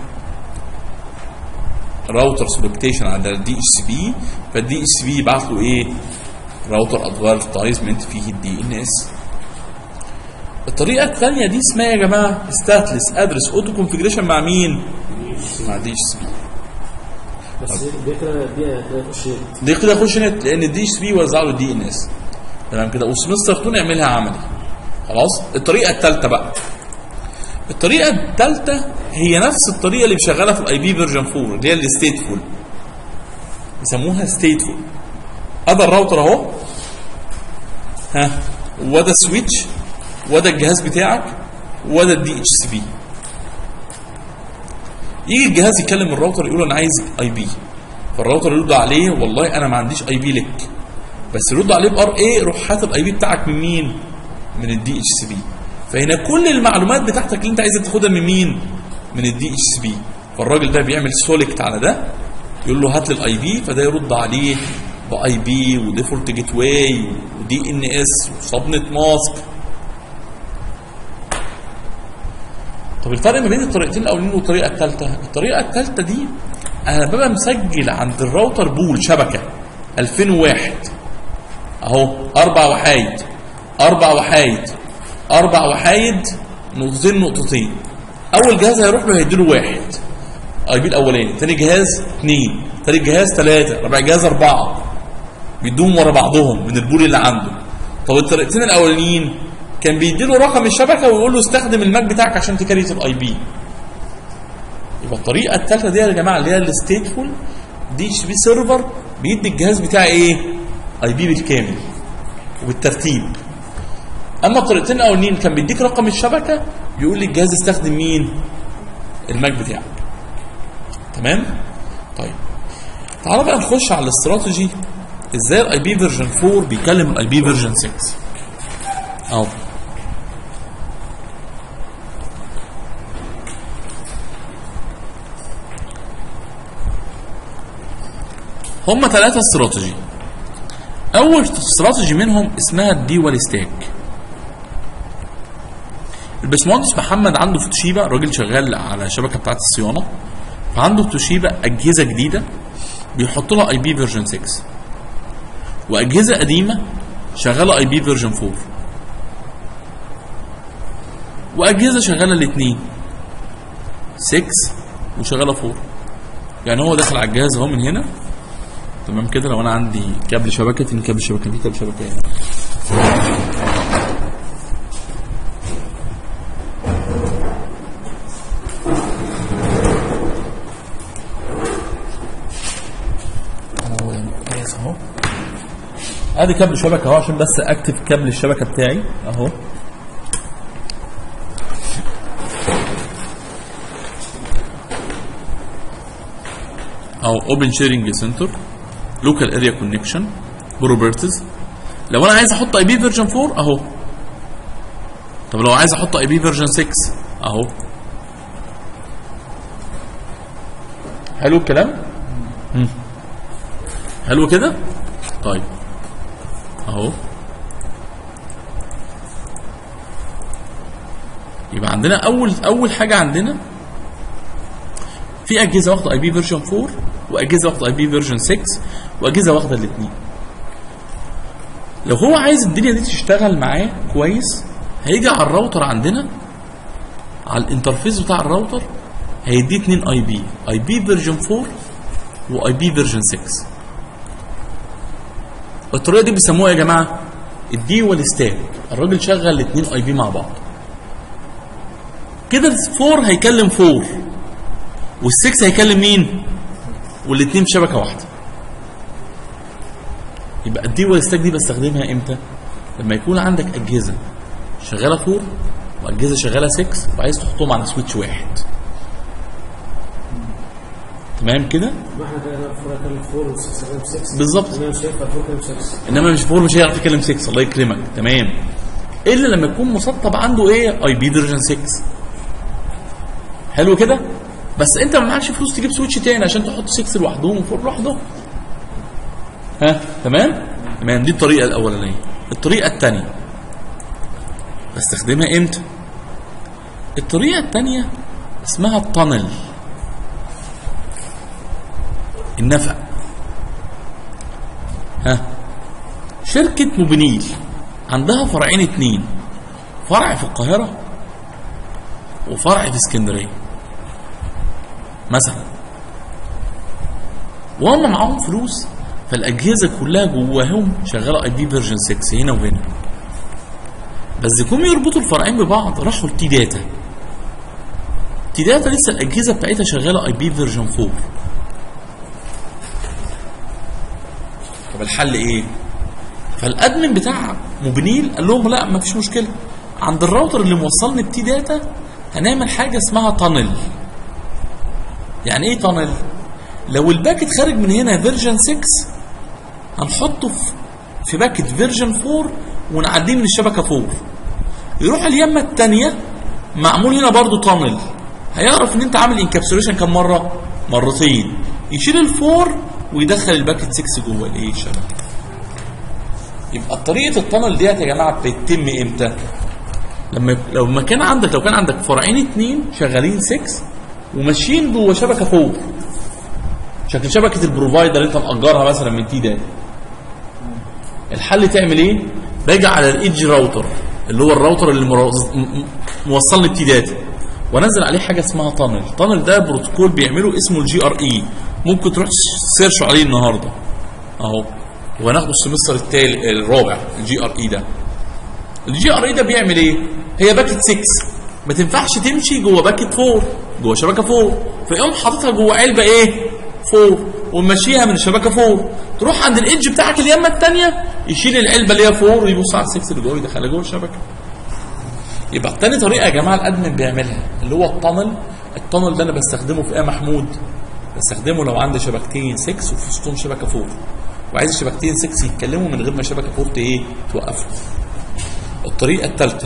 راوتر سلوكتيشن على الدي اتش سي بي فالدي اتش سي بي يبعت له ايه راوتر ادفرتايزمنت فيه الدي ان اس الطريقه الثانيه دي اسمها يا جماعه ستاتلس ادرس اوتو كونفيجريشن مع مين مع دي اتش سي بي بس دي كده دي كده تخش دي كده يخش نت لان الدي اتش بي وزع له الدي ان اس تمام كده وسمستر تون يعملها عملي خلاص الطريقه الثالثه بقى الطريقه الثالثه هي نفس الطريقه اللي شغاله في الاي بي فيرجن 4 اللي هي الستيتفول يسموها ستيتفول هذا الراوتر اهو ها وده السويتش وده الجهاز بتاعك وده الدي اتش سي بي يجي الجهاز يكلم الراوتر يقول له انا عايز اي بي فالراوتر يرد عليه والله انا ما عنديش اي بي لك بس يرد عليه بار ايه روح هات الاي بي بتاعك من مين من الدي اتش سي بي فهنا كل المعلومات بتاعتك اللي انت عايزها تاخدها من مين من الدي اتش سي بي فالراجل ده بيعمل سولكت على ده يقول له هات لي الاي بي فده يرد عليه باي بي وديفولت جيت واي ودي ان اس وصبنه ماسك طب الفرق ما بين الطريقتين الاولين والطريقه الثالثه الطريقه الثالثه دي انا ببقى مسجل عند الراوتر بول شبكه 2001 اهو اربع وحايد اربع وحايد اربع وحايد نقطتين نقطتين اول جهاز هيروح له هيديله واحد اي بي الاولاني ثاني جهاز اثنين ثالث جهاز ثلاثه رابع جهاز اربعه بيدوهم ورا بعضهم من البول اللي عنده طب الطريقتين الاولانيين كان بيديله رقم الشبكه ويقول له استخدم الماك بتاعك عشان تكريت الاي بي يبقى الطريقه الثالثه دي يا جماعه اللي هي الستيتفول دي اتش بي سيرفر بيدي الجهاز بتاعي ايه اي بي بالكامل وبالترتيب اما الطريقتين الاولانيين كان بيديك رقم الشبكه يقول لي الجهاز استخدم مين الماك بتاعك تمام طيب تعالى بقى نخش على الاستراتيجي ازاي الاي بي فيرجن 4 بيكلم الاي بي فيرجن 6 اهو هم ثلاثة استراتيجي أول استراتيجي منهم اسمها الديوال ستاك الباشمهندس محمد عنده في توشيبا راجل شغال على الشبكة بتاعت الصيانة فعنده في توشيبا أجهزة جديدة بيحط لها اي بي فيرجن 6 وأجهزة قديمة شغالة اي بي فيرجن 4 واجهزه شغاله الاثنين 6 وشغاله 4 يعني هو داخل على الجهاز اهو من هنا تمام كده لو انا عندي كابل شبكه في كابل شبكه في كابل شبكه هنا هو الجهاز اهو ادي كابل شبكه اهو عشان بس اكتب كابل الشبكه بتاعي اهو او اوبن شيرنج سنتر لوكال اريا كونكشن بروبرتيز لو انا عايز احط اي بي فيرجن 4 اهو طب لو عايز احط اي بي فيرجن 6 اهو حلو الكلام مم. حلو كده طيب اهو يبقى عندنا اول اول حاجه عندنا في اجهزه واخده اي بي فيرجن 4 واجهزه واخده اي بي فيرجن 6 واجهزه واخده الاثنين لو هو عايز الدنيا دي تشتغل معاه كويس هيجي على الراوتر عندنا على الانترفيس بتاع الراوتر هيديه اتنين اي بي اي بي فيرجن 4 واي بي فيرجن 6 الطريقه دي بيسموها يا جماعه الدي والستاك الراجل شغل الاثنين اي بي مع بعض كده الفور هيكلم فور والسكس هيكلم مين والاثنين في شبكه واحده يبقى الدي والستاك دي بستخدمها امتى لما يكون عندك اجهزه شغاله فور واجهزه شغاله 6 وعايز تحطهم على سويتش واحد تمام كده ما احنا كده فور كلام فور وسكس كلام 6 بالظبط انا مش هينفع فور كلام 6 انما مش فور مش هيعرف يتكلم 6 الله يكرمك تمام الا لما يكون مسطب عنده ايه اي بي فيرجن 6 حلو كده بس انت ما معكش فلوس تجيب سويتش تاني عشان تحط 6 لوحدهم وفور لوحدهم ها تمام تمام دي الطريقه الاولانيه الطريقه الثانيه بستخدمها امتى الطريقه الثانيه اسمها التانل النفق ها شركة موبينيل عندها فرعين اتنين فرع في القاهرة وفرع في اسكندرية مثلا وهم معاهم فلوس فالأجهزة كلها جواهم شغالة اي بي فيرجن 6 هنا وهنا بس جم يربطوا الفرعين ببعض راحوا لتي داتا تي داتا لسه الأجهزة بتاعتها شغالة اي بي فيرجن 4 طب الحل ايه؟ فالادمن بتاع موبينيل قال لهم لا مفيش مشكله عند الراوتر اللي موصلني بتي داتا هنعمل حاجه اسمها تانل يعني ايه تانل لو الباكت خارج من هنا فيرجن 6 هنحطه في في باكت فيرجن 4 ونعديه من الشبكه 4 يروح اليمه الثانيه معمول هنا برضو تانل هيعرف ان انت عامل انكابسوليشن كم مره مرتين يشيل الفور ويدخل الباكت 6 جوه الايه الشبكه يبقى طريقه التانل ديت يا جماعه بتتم امتى لما لو ما كان عندك لو كان عندك فرعين اتنين شغالين 6 وماشيين جوه شبكه 4 شكل شبكه البروفايدر اللي انت مأجرها مثلا من تي داتا الحل تعمل ايه؟ باجي على الايدج راوتر اللي هو الراوتر اللي مروز- م- م- موصل للتي داتا وانزل عليه حاجه اسمها تانل تانل ده بروتوكول بيعمله اسمه الجي ار اي ممكن تروح تسيرش عليه النهارده اهو وهناخده السمستر التالي الرابع الجي ار اي ده الجي ار اي ده بيعمل ايه؟ هي باكت 6 ما تنفعش تمشي جوه باكت 4 جوه شبكه 4 فيقوم حاططها جوه علبه ايه؟ 4 ومشيها من الشبكه 4 تروح عند الايدج بتاعك اليمه الثانيه يشيل العلبه اللي هي 4 ويبص على ال 6 اللي جوه يدخلها جوه الشبكه يبقى تاني طريقه يا جماعه الادمن بيعملها اللي هو التانل التانل ده انا بستخدمه في ايه يا محمود؟ بستخدمه لو عندي شبكتين 6 وفي وسطهم شبكه 4 وعايز الشبكتين 6 يتكلموا من غير ما شبكه 4 ايه؟ توقفهم الطريقة الثالثة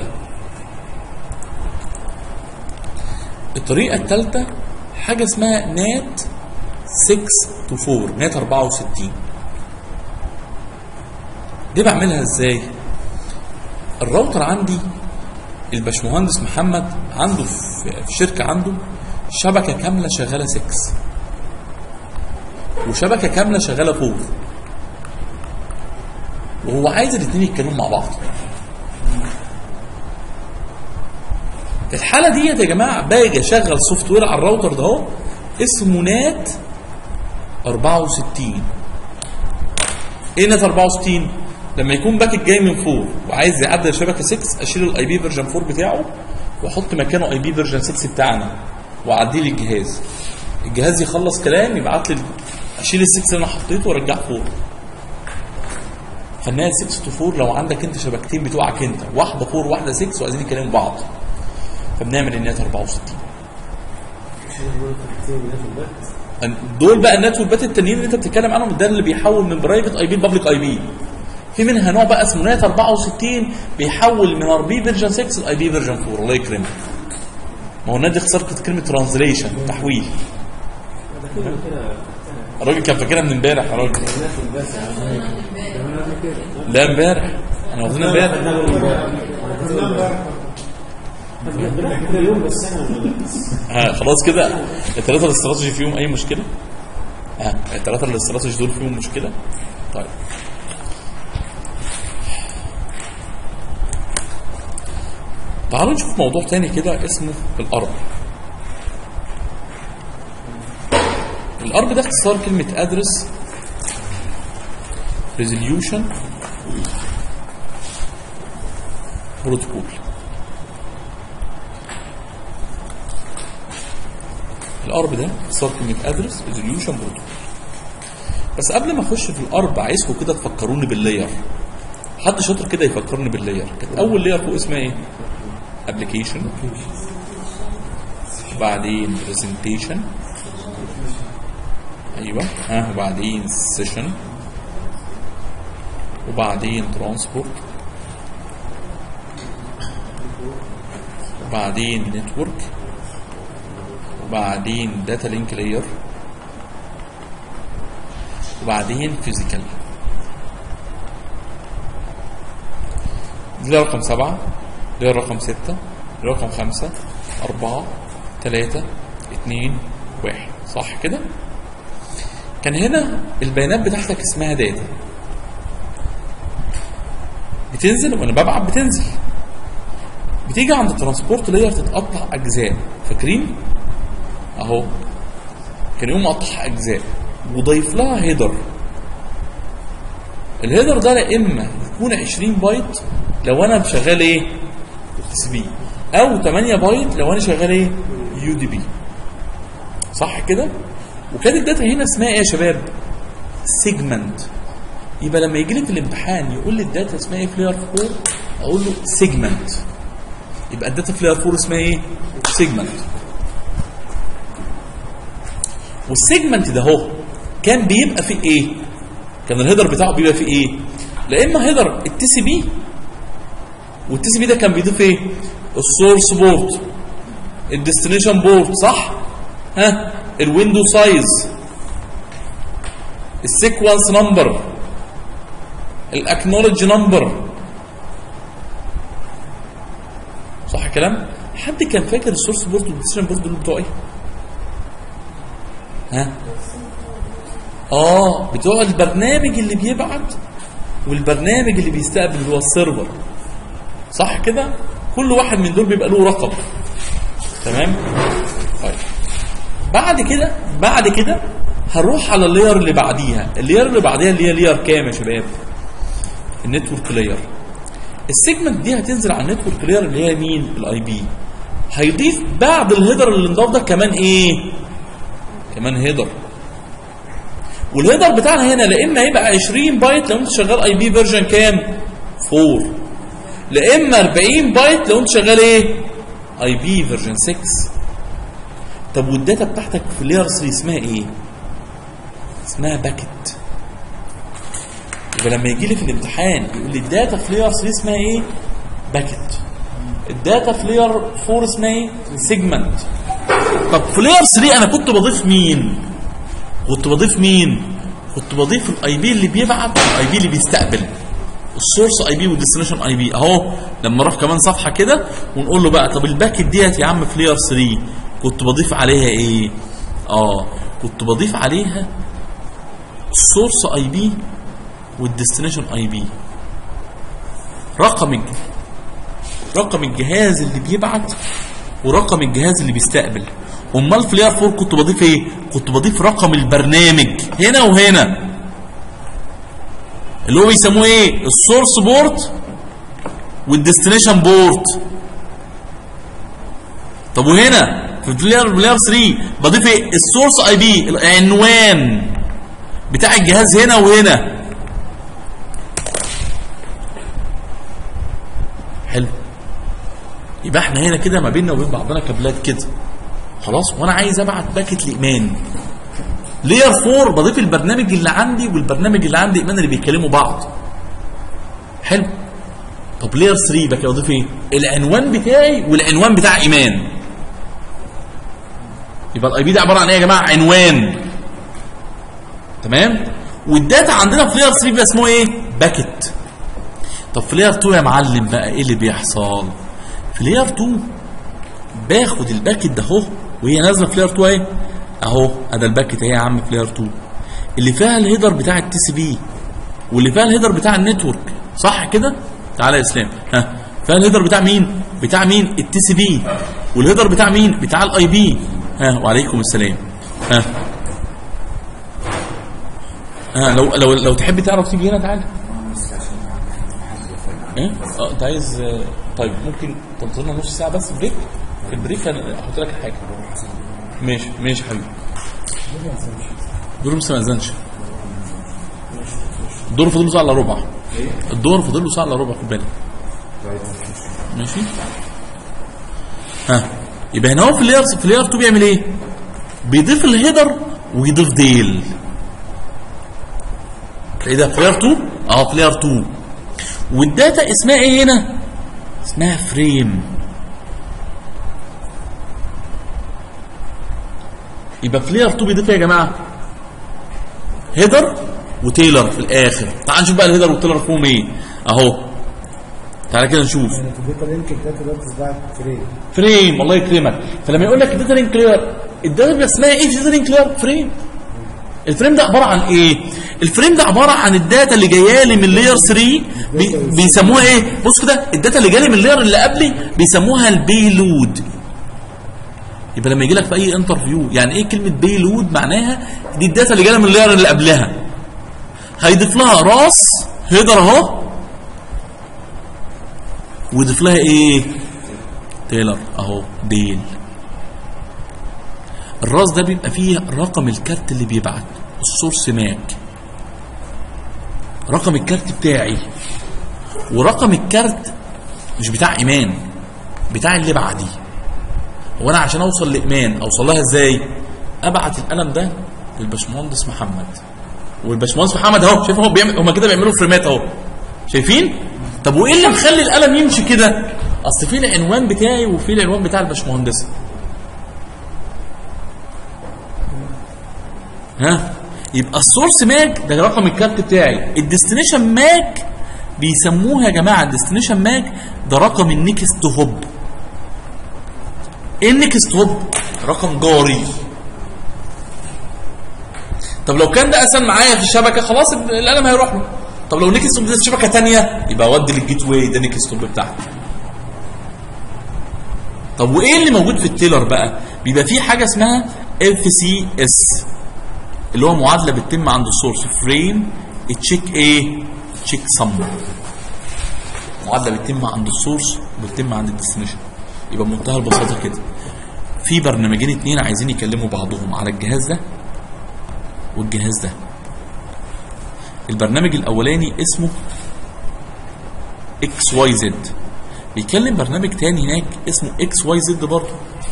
الطريقة الثالثة حاجة اسمها نات 6 to 4 نات 64 دي بعملها ازاي؟ الراوتر عندي الباشمهندس محمد عنده في في شركة عنده شبكة كاملة شغالة 6 وشبكة كاملة شغالة 4 وهو عايز الاثنين يتكلموا مع بعض في الحاله ديت يا جماعه باجي اشغل سوفت وير على الراوتر ده اهو اسمه نات 64 ايه نات 64 لما يكون باكت جاي من فوق وعايز يعدل شبكه 6 اشيل الاي بي فيرجن 4 بتاعه واحط مكانه اي بي فيرجن 6 بتاعنا واعديه للجهاز الجهاز يخلص كلام يبعت لي اشيل ال 6 اللي انا حطيته وارجعه فوق فالنهايه 6 تو 4 لو عندك انت شبكتين بتوعك انت واحده 4 وواحده 6 وعايزين يكلموا بعض فبنعمل النت 64 دول بقى النت والبات التانيين اللي انت بتتكلم عنهم ده اللي بيحول من برايفت اي بي لبابليك اي بي في منها نوع بقى اسمه نت 64 بيحول من ار بي فيرجن 6 لاي بي فيرجن 4 الله يكرمك ما هو النت دي اختصار كلمه ترانزليشن تحويل الراجل كان فاكرها من امبارح يا راجل لا امبارح انا واخدين امبارح اليوم بس احنا ها خلاص كده الثلاثه الاستراتيجي فيهم اي مشكله؟ ها الثلاثه الاستراتيجي دول فيهم مشكله؟ طيب تعالوا نشوف موضوع تاني كده اسمه الارب الارب ده اختصار كلمه ادرس ريزوليوشن بروتوكول الارب ده اختصار كلمه ادرس ريزوليوشن بروتوكول بس قبل ما اخش في الارب عايزكم كده تفكروني باللاير حد شاطر كده يفكرني باللاير كانت اول لاير فوق اسمها ايه ابلكيشن وبعدين برزنتيشن ايوه ها وبعدين سيشن وبعدين ترانسبورت وبعدين نتورك وبعدين داتا لينك لاير وبعدين فيزيكال دي رقم سبعة دي رقم ستة دي رقم خمسة أربعة ثلاثة اتنين واحد صح كده؟ كان هنا البيانات بتاعتك اسمها داتا بتنزل وانا ببعت بتنزل بتيجي عند الترانسبورت لاير تتقطع اجزاء فاكرين اهو كان يقوم مقطعها اجزاء وضيف لها هيدر الهيدر ده لا اما يكون 20 بايت لو انا شغال ايه اس بي او 8 بايت لو انا شغال ايه يو دي بي صح كده وكانت الداتا هنا اسمها ايه يا شباب سيجمنت يبقى لما يجي لي في الامتحان يقول لي الداتا اسمها ايه في لاير 4 اقول له سيجمنت يبقى الداتا في لاير 4 اسمها ايه سيجمنت والسيجمنت ده هو كان بيبقى فيه ايه كان الهيدر بتاعه بيبقى فيه ايه لا اما هيدر التي سي بي والتي سي بي ده كان بيضيف ايه السورس بورت الديستنيشن بورت صح ها الويندو سايز السيكونس نمبر الاكنولج نمبر صح الكلام حد كان فاكر السورس بورت والديستنيشن بورت دول بتوع ايه ها اه بتوع البرنامج اللي بيبعت والبرنامج اللي بيستقبل اللي هو السيرفر صح كده كل واحد من دول بيبقى له رقم تمام طيب بعد كده بعد كده هنروح على اللاير اللي بعديها اللاير اللي بعديها اللي هي لاير كام يا شباب النتورك لاير السيجمنت دي هتنزل على النتورك لاير اللي هي مين الاي بي هيضيف بعد الهيدر اللي انضاف ده كمان ايه كمان هيدر والهيدر بتاعنا هنا لا اما هيبقى 20 بايت لو انت شغال اي بي فيرجن كام 4 لا اما 40 بايت لو انت شغال ايه اي بي فيرجن 6 طب والداتا بتاعتك في اللاير 3 اسمها ايه اسمها باكت يبقى لما يجي لي في الامتحان يقول لي الداتا في لاير 3 اسمها ايه باكت الداتا في لاير 4 اسمها ايه سيجمنت طب في لاير 3 انا كنت بضيف مين كنت بضيف مين كنت بضيف الاي بي اللي بيبعت والاي بي اللي بيستقبل السورس اي بي والديستنيشن اي بي اهو لما اروح كمان صفحه كده ونقول له بقى طب الباكت ديت يا عم في لاير 3 كنت بضيف عليها ايه اه كنت بضيف عليها السورس اي بي والديستنيشن اي بي رقم الج... رقم الجهاز اللي بيبعت ورقم الجهاز اللي بيستقبل امال في لاير 4 كنت بضيف ايه كنت بضيف رقم البرنامج هنا وهنا اللي هو بيسموه ايه السورس بورت والديستنيشن بورت طب وهنا في لاير لاير 3 بضيف ايه السورس اي بي العنوان بتاع الجهاز هنا وهنا حلو يبقى احنا هنا كده ما بيننا وبين بعضنا كابلات كده خلاص وانا عايز ابعت باكت لايمان لير 4 بضيف البرنامج اللي عندي والبرنامج اللي عندي ايمان اللي بيتكلموا بعض حلو طب لير 3 بقى بضيف ايه العنوان بتاعي والعنوان بتاع ايمان يبقى الاي بي ده عباره عن ايه يا جماعه عنوان تمام والداتا عندنا في لير 3 بيبقى اسمه ايه باكت طب في لير 2 يا معلم بقى ايه اللي بيحصل في لير 2 باخد الباكت ده اهو وهي نازله في لير 2 اهي اهو ادي الباكت اهي يا عم في لير 2 اللي فيها الهيدر بتاع التي سي بي واللي فيها الهيدر بتاع النتورك صح كده تعالى يا اسلام ها فيها الهيدر بتاع مين بتاع مين التي سي بي والهيدر بتاع مين بتاع الاي بي ها وعليكم السلام ها ها لو لو لو تحب تعرف تيجي هنا تعالى ايه اه انت عايز آه، طيب ممكن تنتظرنا نص ساعه بس بريك في البريك أنا احط لك حاجه ماشي ماشي حبيبي دور لسه ما اذنش الدور فاضل له ساعه الا ربع الدور فاضل له ساعه الا ربع خد بالك ماشي ها يبقى هنا هو في اللاير في اللاير 2 بيعمل ايه؟ بيضيف الهيدر ويضيف ديل تلاقيه ده في لاير 2 اه في لاير 2 والداتا اسمها ايه هنا؟ اسمها فريم يبقى في لاير 2 بيضيف ايه يا جماعه؟ هيدر وتيلر في الاخر تعال نشوف بقى الهيدر والتيلر فيهم ايه اهو تعالى كده نشوف يعني في الداتا لينك الداتا ده بتتباع فريم فريم الله يكرمك فلما يقول لك الداتا لينك كلير الداتا بيبقى اسمها ايه في الداتا لينك كلير فريم الفريم ده عباره عن ايه الفريم ده عباره عن الداتا اللي جايه لي من لاير 3 بي بيسموها ايه بص كده الداتا اللي جايه لي من اللاير اللي قبلي بيسموها البيلود يبقى لما يجي لك في اي انترفيو يعني ايه كلمه بيلود معناها دي الداتا اللي جايه من اللاير اللي قبلها هيضيف لها راس هيدر اهو ويضيف لها ايه تيلر اهو ديل الراس ده بيبقى فيه رقم الكارت اللي بيبعت السورس ماك رقم الكارت بتاعي ورقم الكارت مش بتاع ايمان بتاع اللي بعدي هو انا عشان اوصل لايمان اوصل لها ازاي ابعت القلم ده للباشمهندس محمد والباشمهندس محمد اهو شايف هو بيعمل هما كده بيعملوا فريمات اهو شايفين طب وايه اللي مخلي القلم يمشي كده اصل في العنوان بتاعي وفي العنوان بتاع الباشمهندسه ها يبقى السورس ماك ده رقم الكارت بتاعي الديستنيشن ماك بيسموها يا جماعه الديستنيشن ماك ده رقم النكست هوب ايه النكست هوب رقم جاري طب لو كان ده اساسا معايا في الشبكه خلاص القلم هيروح له طب لو نكست هوب ده في شبكه ثانيه يبقى اودي للجيت واي ده نكست هوب بتاعتي طب وايه اللي موجود في التيلر بقى بيبقى في حاجه اسمها اف سي اس اللي هو معادله بتتم عند السورس فريم تشيك ايه تشيك سم معادله بتتم عند السورس وبتتم عند الديستنيشن يبقى بمنتهى البساطه كده في برنامجين اتنين عايزين يكلموا بعضهم على الجهاز ده والجهاز ده البرنامج الاولاني اسمه اكس واي زد بيكلم برنامج تاني هناك اسمه اكس واي زد برضه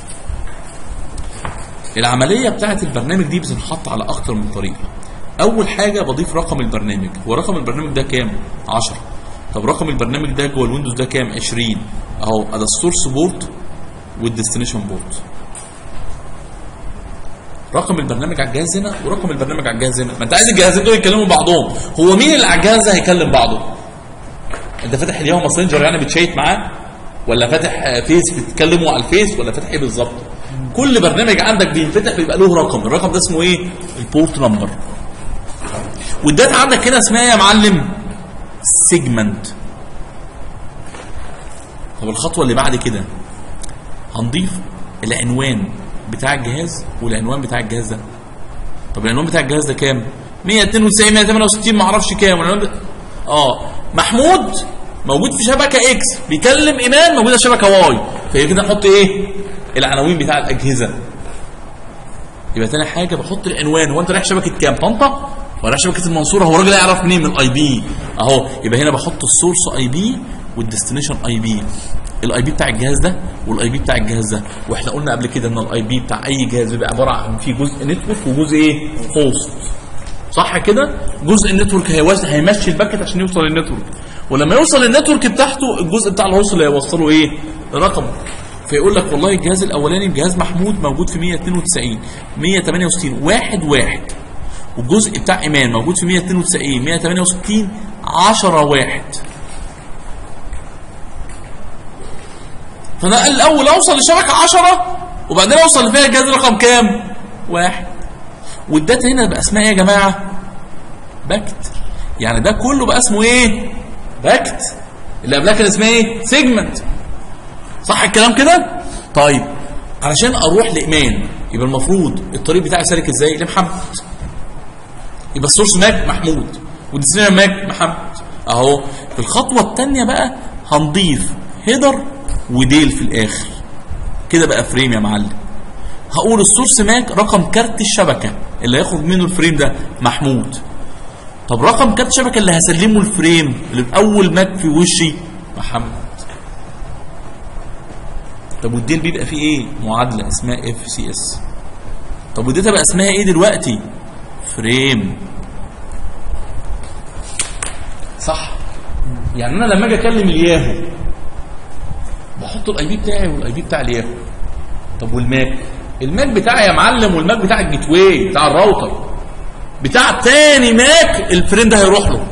العمليه بتاعت البرنامج دي بتنحط على اكتر من طريقه اول حاجه بضيف رقم البرنامج هو رقم البرنامج ده كام 10 طب رقم البرنامج ده جوه الويندوز ده كام 20 اهو ده السورس بورت والديستنيشن بورت رقم البرنامج على الجهاز هنا ورقم البرنامج على الجهاز هنا ما انت عايز الجهازين دول يتكلموا بعضهم هو مين اللي على الجهاز ده هيكلم بعضه انت فاتح الياهو ماسنجر يعني بتشيت معاه ولا فاتح فيس بتتكلموا على الفيس ولا فاتح ايه بالظبط كل برنامج عندك بينفتح بيبقى له رقم الرقم ده اسمه ايه البورت نمبر والداتا عندك هنا اسمها ايه يا معلم سيجمنت طب الخطوه اللي بعد كده هنضيف العنوان بتاع الجهاز والعنوان بتاع الجهاز ده طب العنوان بتاع الجهاز ده كام 192 168 ما اعرفش كام والعنوان ده اه محمود موجود في شبكه اكس بيكلم ايمان موجوده في شبكه واي فهي كده نحط ايه العناوين بتاع الاجهزه يبقى تاني حاجه بحط العنوان هو انت رايح شبكه كام طنطا ولا رايح شبكه المنصوره هو الراجل يعرف منين من الاي بي اهو يبقى هنا بحط السورس اي بي والديستنيشن اي بي الاي بي بتاع الجهاز ده والاي بي بتاع الجهاز ده واحنا قلنا قبل كده ان الاي بي بتاع اي جهاز بيبقى عباره عن فيه جزء نتورك وجزء ايه هوست صح كده جزء النتورك هيوز- هيمشي الباكت عشان يوصل للنتورك ولما يوصل للنتورك بتاعته الجزء بتاع الهوست اللي هيوصله ايه رقم فيقول لك والله الجهاز الاولاني جهاز محمود موجود في 192 168 واحد واحد والجزء بتاع ايمان موجود في 192 168 10 واحد فانا الاول اوصل لشبكه 10 وبعدين اوصل لفيها الجهاز رقم كام؟ واحد والداتا هنا بقى اسمها ايه يا جماعه؟ باكت يعني ده كله بقى اسمه ايه؟ باكت اللي قبلها كان اسمها ايه؟ سيجمنت صح الكلام كده؟ طيب علشان اروح لايمان يبقى المفروض الطريق بتاعي سالك ازاي؟ لمحمد يبقى السورس ماك محمود والديستنيشن ماك محمد اهو في الخطوه الثانيه بقى هنضيف هيدر وديل في الاخر كده بقى فريم يا معلم هقول السورس ماك رقم كارت الشبكه اللي هيخرج منه الفريم ده محمود طب رقم كارت الشبكه اللي هسلمه الفريم اللي اول ماك في وشي محمد طب والديل بيبقى فيه ايه معادله اسمها اف سي اس طب والداتا بقى اسمها ايه دلوقتي فريم صح يعني انا لما اجي اكلم الياهو بحط الاي بي بتاعي والاي بي بتاع الياهو طب والماك الماك بتاعي يا معلم والماك بتاع الجيت واي بتاع الراوتر بتاع تاني ماك الفريم ده هيروح له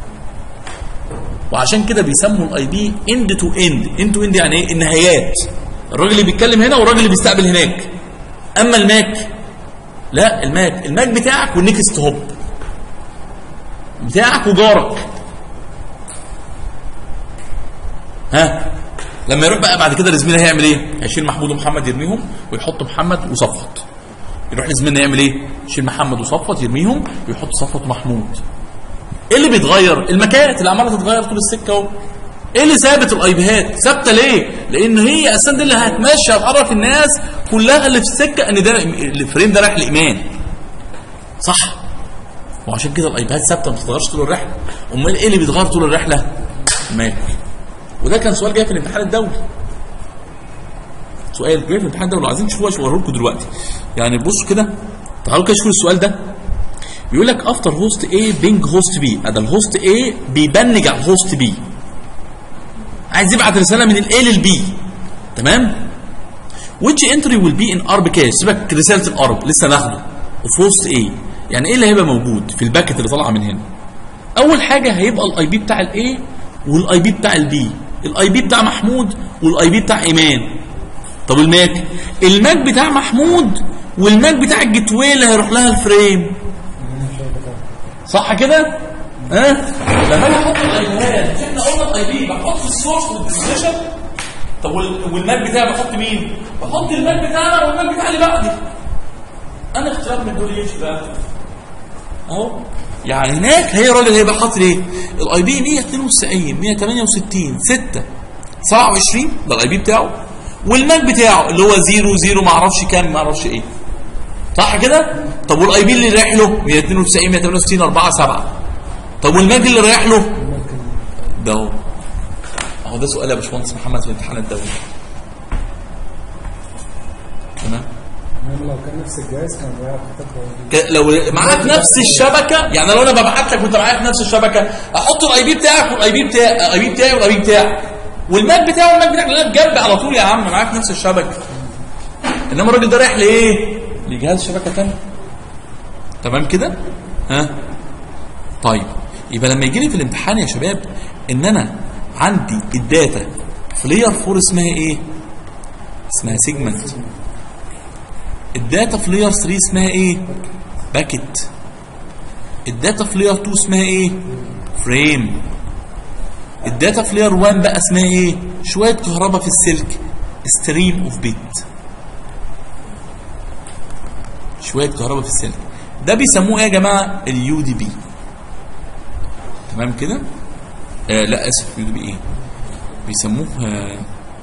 وعشان كده بيسموا الاي بي اند تو اند اند تو اند يعني ايه النهايات الراجل اللي بيتكلم هنا والراجل اللي بيستقبل هناك اما الماك لا الماك الماك بتاعك والنكست هوب بتاعك وجارك ها لما يروح بقى بعد كده لزميلي هيعمل ايه؟ هيشيل محمود ومحمد يرميهم ويحط محمد وصفت يروح لزميلنا يعمل ايه؟ يشيل محمد وصفت يرميهم ويحط صفت ومحمود ايه اللي بيتغير؟ المكات اللي عماله تتغير طول السكه اهو ايه اللي ثابت الاي بيهات؟ ثابته ليه؟ لان هي اساسا دي اللي هتمشي هتعرف الناس كلها اللي في السكه ان ده الفريم ده رايح لايمان صح وعشان كده الايباد ثابته ما بتتغيرش طول الرحله امال ايه اللي بيتغير طول الرحله؟ ماك وده كان سؤال جاي في الامتحان الدولي سؤال جاي في الامتحان ده ولو عايزين تشوفوه اشوفه لكم دلوقتي يعني بصوا كده تعالوا كده شوفوا السؤال ده بيقول لك افتر هوست A بينج هوست B ادي الهوست A بيبنج على الهوست B عايز يبعت رساله من الاي للبي تمام which entry will be in arb cache سيبك رساله الارب لسه ناخده of host A يعني ايه اللي هيبقى موجود في الباكت اللي طالعه من هنا اول حاجه هيبقى الاي بي بتاع الاي والاي بي بتاع البي الاي بي بتاع محمود والاي بي بتاع ايمان طب الماك الماك بتاع محمود والماك بتاع الجيت واي اللي هيروح لها الفريم صح كده ها لما اجي احط الايباد مش احنا قلنا الاي بي بحط السورس والديسكشن طب وال- والماك بتاعي بحط مين بحط الماك بتاعنا والماك بتاع اللي بعدي انا اختيار من دول يمشي بقى اهو يعني هناك هي الراجل هيبقى حاطط ايه الاي بي 192 168 6 27 ده الاي بي بتاعه والماك بتاعه اللي هو 0 0 ما اعرفش كام ما اعرفش ايه صح كده طب والاي بي اللي رايح له 192 168 4 7 طب والماك اللي رايح له ده اهو اهو ده سؤال يا باشمهندس محمد في الامتحان الدولي تمام انما لو كان نفس الجهاز كان بيعرف يكتبها ك- لو معاك نفس الشبكه يعني لو انا ببعت لك وانت معاك في نفس الشبكه احط الاي بي بتاعك والاي بي بتاعي الاي بي بتاعي والاي بي بتاعك والماك بتاعي والماك بتاعك لا بجنب على طول يا عم معاك نفس الشبكه انما الراجل ده رايح لايه؟ لجهاز شبكه ثانيه تمام كده؟ ها؟ طيب يبقى لما يجي لي في الامتحان يا شباب ان انا عندي الداتا في لير 4 اسمها ايه؟ اسمها سيجمنت الداتا في لير 3 اسمها ايه؟ باكت الداتا في لير 2 اسمها ايه؟ فريم الداتا في لير 1 بقى اسمها ايه؟ شويه كهرباء في السلك ستريم اوف بيت شويه كهرباء في السلك ده بيسموه ايه يا جماعه؟ اليو دي بي تمام كده؟ آه لا اسف يو دي بي ايه؟ بيسموه آه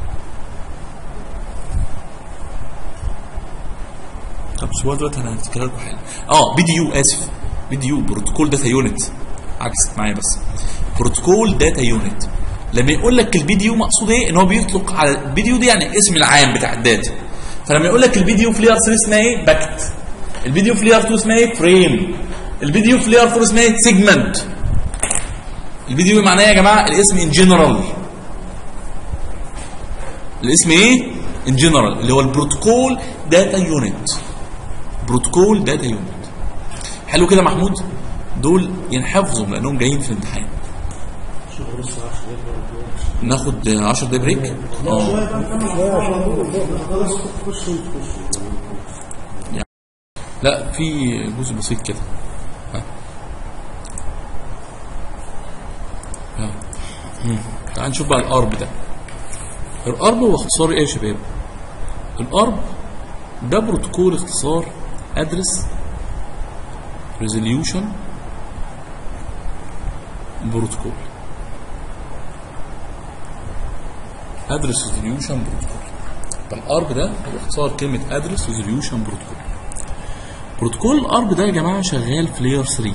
طب سؤال دلوقتي انا هفتكر لكم حاجه اه بي دي يو اسف بي دي يو بروتوكول داتا يونت عكست معايا بس بروتوكول داتا يونت لما يقول لك البي دي يو مقصود ايه ان هو بيطلق على البي دي يو دي يعني الاسم العام بتاع الداتا فلما يقول لك البي دي يو في لير 3 اسمها ايه باكت البي دي يو في لير 2 اسمها ايه فريم البي دي يو في لير 4 اسمها ايه سيجمنت البي دي يو معناه ايه يا جماعه الاسم ان جنرال الاسم ايه ان جنرال اللي هو البروتوكول داتا يونت بروتوكول داتا يونت حلو كده محمود دول ينحفظوا لانهم جايين في الامتحان شوف بص 10 دقايق ناخد 10 دقايق بريك اه خلاص خش انت خش لا في جزء بسيط كده ها. ها. مم. تعال نشوف بقى الارب ده الارب هو اختصار ايه يا شباب الارب ده بروتوكول اختصار ادرس ريزوليوشن بروتوكول ادرس ريزوليوشن بروتوكول فالارب ده هو اختصار كلمه ادرس ريزوليوشن بروتوكول بروتوكول الارب ده يا جماعه شغال في لاير 3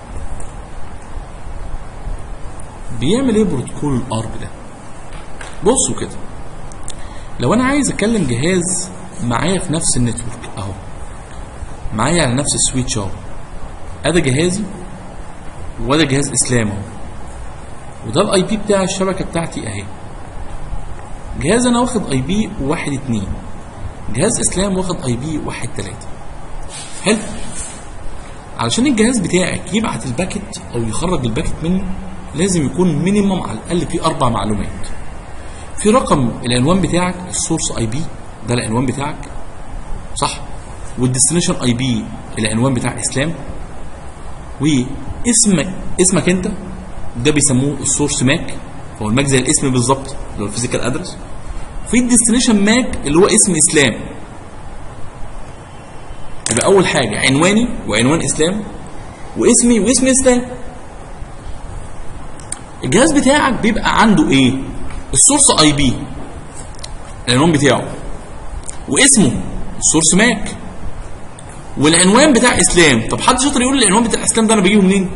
بيعمل ايه بروتوكول الارب ده بصوا كده لو انا عايز اكلم جهاز معايا في نفس النتورك اهو معايا على نفس السويتش اهو ادي جهازي وده جهاز اسلام اهو وده الاي بي بتاع الشبكه بتاعتي اهي جهاز انا واخد اي بي واحد اتنين جهاز اسلام واخد اي بي واحد تلاته حلو علشان الجهاز بتاعك يبعت الباكت او يخرج الباكت منه لازم يكون مينيمم على الاقل فيه اربع معلومات في رقم العنوان بتاعك السورس اي بي ده العنوان بتاعك صح والديستنيشن اي بي العنوان بتاع اسلام واسمك اسمك انت ده بيسموه السورس ماك هو الماك زي الاسم بالظبط اللي هو الفيزيكال ادرس في الديستنيشن ماك اللي هو اسم اسلام يبقى اول حاجه عنواني وعنوان اسلام واسمي واسم اسلام الجهاز بتاعك بيبقى عنده ايه السورس اي بي العنوان بتاعه واسمه السورس ماك والعنوان بتاع اسلام طب حد شاطر يقول لي العنوان بتاع اسلام ده انا بجيبه منين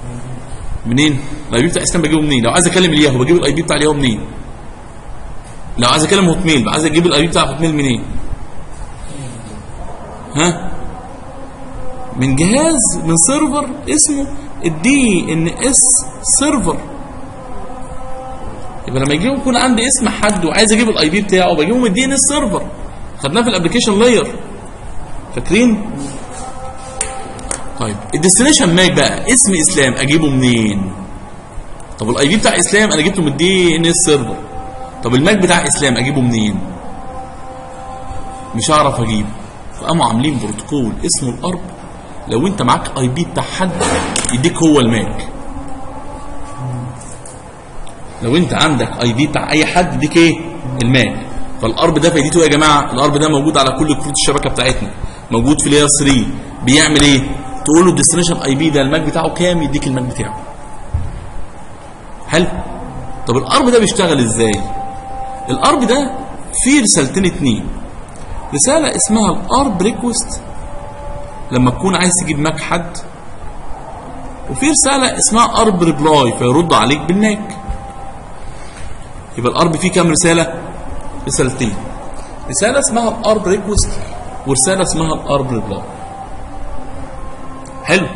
منين الاي بي بتاع اسلام بجيبه منين لو عايز اكلم الياهو بجيب الاي بي بتاع الياهو منين لو عايز اكلم هوت ميل عايز اجيب الاي بي بتاع هوت ميل منين ها من جهاز من سيرفر اسمه الدي ان اس سيرفر يبقى لما يجي يكون عندي اسم حد وعايز اجيب الاي بي بتاعه بجيبه من الدي ان اس سيرفر خدناه في الابلكيشن لاير فاكرين طيب الديستنيشن ماك بقى اسم اسلام اجيبه منين طب الاي بي بتاع اسلام انا جبته من الدي ان اس سيرفر طب الماك بتاع اسلام اجيبه منين مش هعرف اجيبه فقاموا عاملين بروتوكول اسمه الارب لو انت معاك اي بي بتاع حد يديك هو الماك لو انت عندك اي بي بتاع اي حد يديك ايه الماك فالارب ده فايدته ايه يا جماعه الارب ده موجود على كل كروت الشبكه بتاعتنا موجود في لاير 3 بيعمل ايه تقول له الديستنيشن اي بي ده الماك بتاعه كام يديك الماك بتاعه حلو طب الارب ده بيشتغل ازاي الارب ده فيه رسالتين اتنين رساله اسمها الارب ريكوست لما تكون عايز تجيب ماك حد وفي رساله اسمها ارب ريبلاي فيرد عليك بالماك يبقى الارب فيه كام رساله رسالتين رساله اسمها الارب ريكوست ورساله اسمها الارب ريبلاي حلو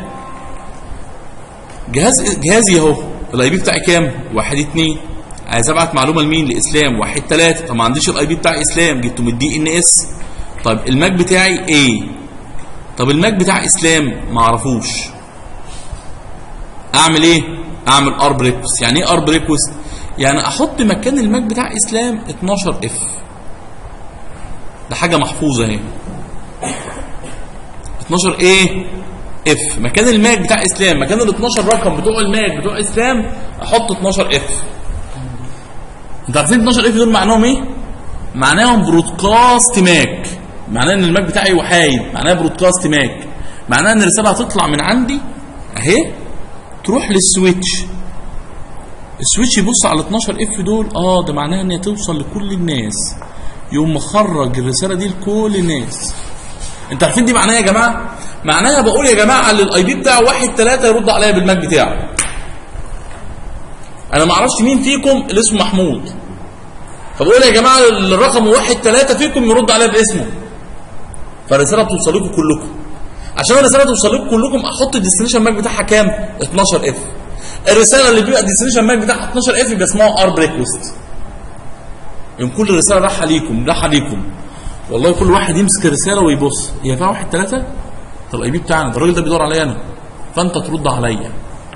جهاز جهازي اهو الاي بي بتاعي كام؟ واحد اتنين عايز ابعت معلومه لمين؟ لاسلام واحد تلاته طب ما عنديش الاي بي بتاع اسلام جبته من الدي ان اس طيب الماك بتاعي ايه؟ طب الماك بتاع اسلام ما اعرفوش اعمل ايه؟ اعمل ارب ريكوست يعني ايه ارب ريكوست؟ يعني احط مكان الماك بتاع اسلام 12 اف ده حاجه محفوظه اهي 12 ايه؟ اف مكان الماك بتاع اسلام مكان ال 12 رقم بتوع الماك بتوع اسلام احط 12 اف انتوا عارفين 12 اف دول معناهم ايه؟ معناهم برودكاست ماك معناه ان الماك بتاعي وحايد معناه برودكاست ماك معناه ان الرساله هتطلع من عندي اهي تروح للسويتش السويتش يبص على ال 12 اف دول اه ده معناها ان هي توصل لكل الناس يقوم مخرج الرساله دي لكل الناس انتوا عارفين دي معناها يا جماعه معناها بقول يا جماعه اللي الاي بي بتاعه واحد ثلاثة يرد عليا بالماك بتاعه انا ما اعرفش مين فيكم اللي اسمه محمود فبقول يا جماعه اللي الرقم واحد ثلاثة فيكم يرد عليا باسمه فالرساله بتوصل لكم كلكم عشان الرساله توصل لكم كلكم احط الديستنيشن ماك بتاعها كام 12 اف الرساله اللي بيبقى الديستنيشن ماك بتاعها 12 اف يبقى اسمها ارب ريكوست يوم كل رساله رايحه ليكم رايحه ليكم والله كل واحد يمسك الرساله ويبص هي فيها واحد ثلاثة ده الاي بي بتاعنا ده الراجل ده بيدور عليا انا فانت ترد عليا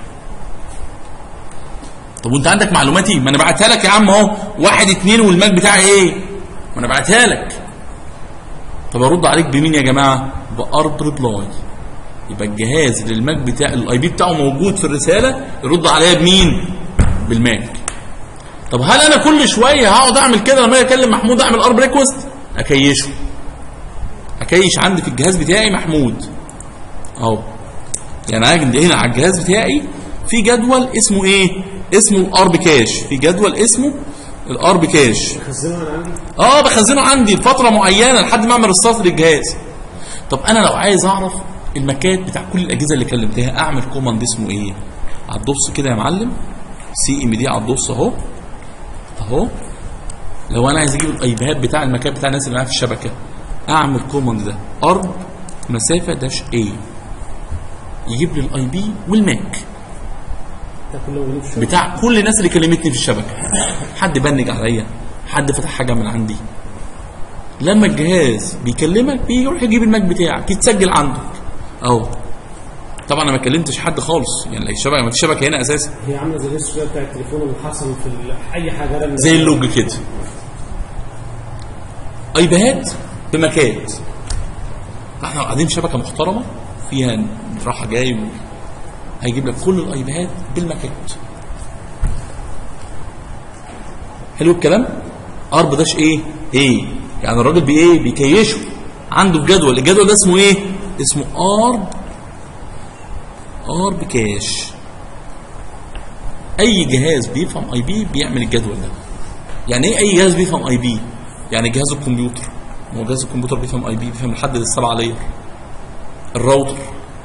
طب وانت عندك معلوماتي ما انا بعتها لك يا عم اهو واحد اتنين والماك بتاعي ايه ما انا بعتها لك طب ارد عليك بمين يا جماعه بارب ريبلاي يبقى الجهاز اللي الماك بتاع الاي بي بتاعه موجود في الرساله يرد عليا بمين بالماك طب هل انا كل شويه هقعد اعمل كده لما اجي اكلم محمود اعمل ارب ريكوست اكيشه اكيش عندي في الجهاز بتاعي محمود اهو يعني عندي هنا على الجهاز بتاعي في جدول اسمه ايه اسمه الارب كاش في جدول اسمه الارب كاش خزنها انا عندي اه بخزنه عندي لفتره معينه لحد ما اعمل ريستارت للجهاز طب انا لو عايز اعرف المكات بتاع كل الاجهزه اللي كلمتها اعمل كوماند اسمه ايه على الدوس كده يا معلم سي ام دي على الدوس اهو اهو لو انا عايز اجيب الايباد بتاع المكان بتاع الناس اللي معايا في الشبكه اعمل كوماند ده ارب مسافه داش ايه يجيب لي الاي بي والماك ده كله موجود في الشبكة. بتاع كل الناس اللي كلمتني في الشبكه حد بنج عليا حد فتح حاجه من عندي لما الجهاز بيكلمك بيروح يجيب الماك بتاعك يتسجل عندك اهو طبعا انا ما كلمتش حد خالص يعني الشبكه ما فيش شبكه هنا اساسا هي عامله زي الشويه بتاع التليفون اللي حصل في ال- اي حاجه رن زي اللوج كده ايباد بمكات احنا قاعدين في شبكه محترمه فيها راحه جاي و... هيجيب لك كل الايباد بالمكات حلو الكلام ارب داش ايه ايه يعني الراجل بي ايه بيكيشه عنده في جدول الجدول ده اسمه ايه اسمه ارب ارب كاش اي جهاز بيفهم اي بي بيعمل الجدول ده يعني ايه اي جهاز بيفهم اي بي يعني جهاز الكمبيوتر هو جهاز الكمبيوتر بيفهم اي بي بيفهم لحد السبعه لاير الراوتر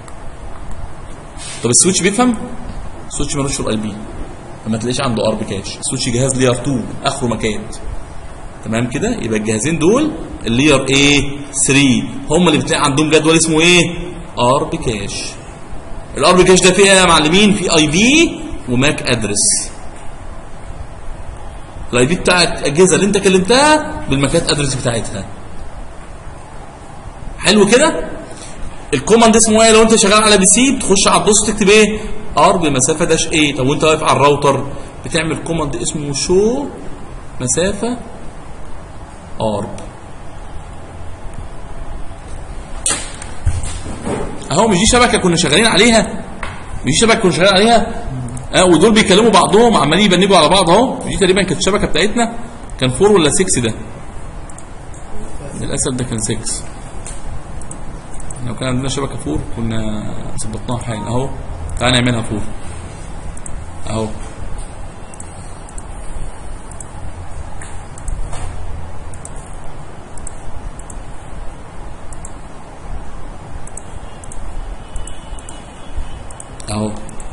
طب السويتش بيفهم السويتش ملوش في الاي بي ما تلاقيش عنده ارب كاش السويتش جهاز لير 2 اخره مكات تمام كده يبقى الجهازين دول اللير ايه 3 هم اللي بتلاقي عندهم جدول اسمه ايه ارب كاش الارب كاش ده فيه ايه يا معلمين فيه اي بي وماك ادرس الاي بي بتاعت الاجهزه اللي انت كلمتها بالماكات ادرس بتاعتها حلو كده الكوماند اسمه ايه لو انت شغال على بي سي بتخش على الدوس تكتب ايه ار بمسافه داش ايه طب وانت واقف على الراوتر بتعمل كوماند اسمه شو مسافه ارب اهو مش دي شبكه كنا شغالين عليها مش دي شبكه كنا شغالين عليها اه ودول بيكلموا بعضهم عمالين يبنجوا على بعض اهو دي تقريبا كانت الشبكه بتاعتنا كان 4 ولا 6 ده للاسف ده كان 6 لو كان عندنا شبكه فور كنا ظبطناها حالا اهو تعالى نعملها فور اهو اهو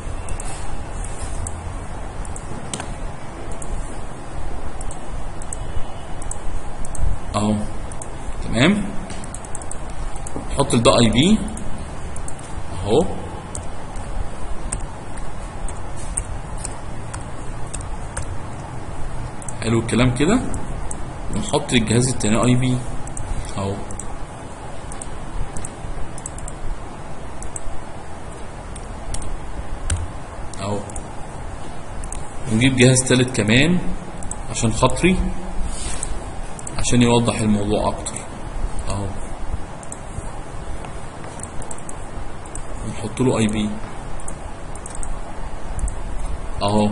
اهو تمام حط ده اي بي اهو حلو الكلام كده ونحط للجهاز التاني اي بي اهو اهو ونجيب جهاز تالت كمان عشان خاطري عشان يوضح الموضوع اكتر اهو نحط له اي بي اهو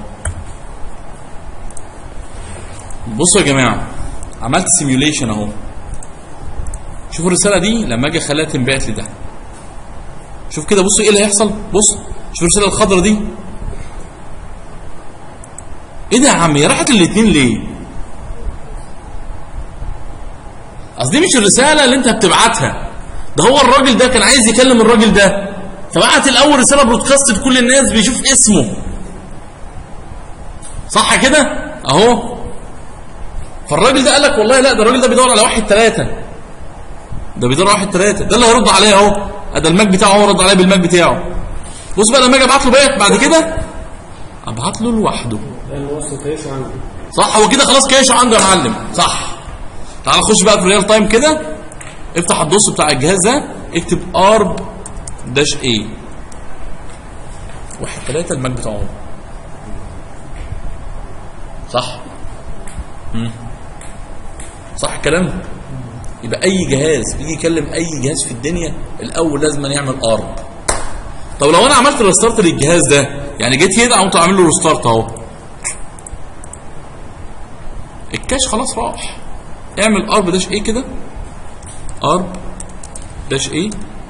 بصوا يا جماعه عملت سيميوليشن اهو شوفوا الرساله دي لما اجي اخليها تنبعت لده شوف كده بصوا ايه اللي هيحصل بص شوف الرساله الخضراء دي ايه ده يا عم هي راحت الاثنين ليه قصدي مش الرساله اللي انت بتبعتها ده هو الراجل ده كان عايز يكلم الراجل ده فبعت الاول رساله برودكاست لكل الناس بيشوف اسمه صح كده اهو فالراجل ده قال لك والله لا ده الراجل ده بيدور على واحد ثلاثة ده بيدور على واحد ثلاثة ده اللي هيرد عليا اهو ده الماك بتاعه هو رد عليا بالماك بتاعه بص بقى لما اجي ابعت له بيت بعد كده ابعت له لوحده لان وصل كيش عندي صح هو كده خلاص كاش عنده يا معلم صح تعال خش بقى في ريال تايم كده افتح الدوس بتاع الجهاز ده اكتب ارب داش ايه واحد ثلاثة الماك بتاعه صح مم. صح الكلام يبقى اي جهاز بيجي يكلم اي جهاز في الدنيا الاول لازم يعمل ارب طب لو انا عملت ريستارت للجهاز ده يعني جيت هنا قمت عامل له ريستارت اهو الكاش خلاص راح اعمل ارب داش ايه كده ارب داش ايه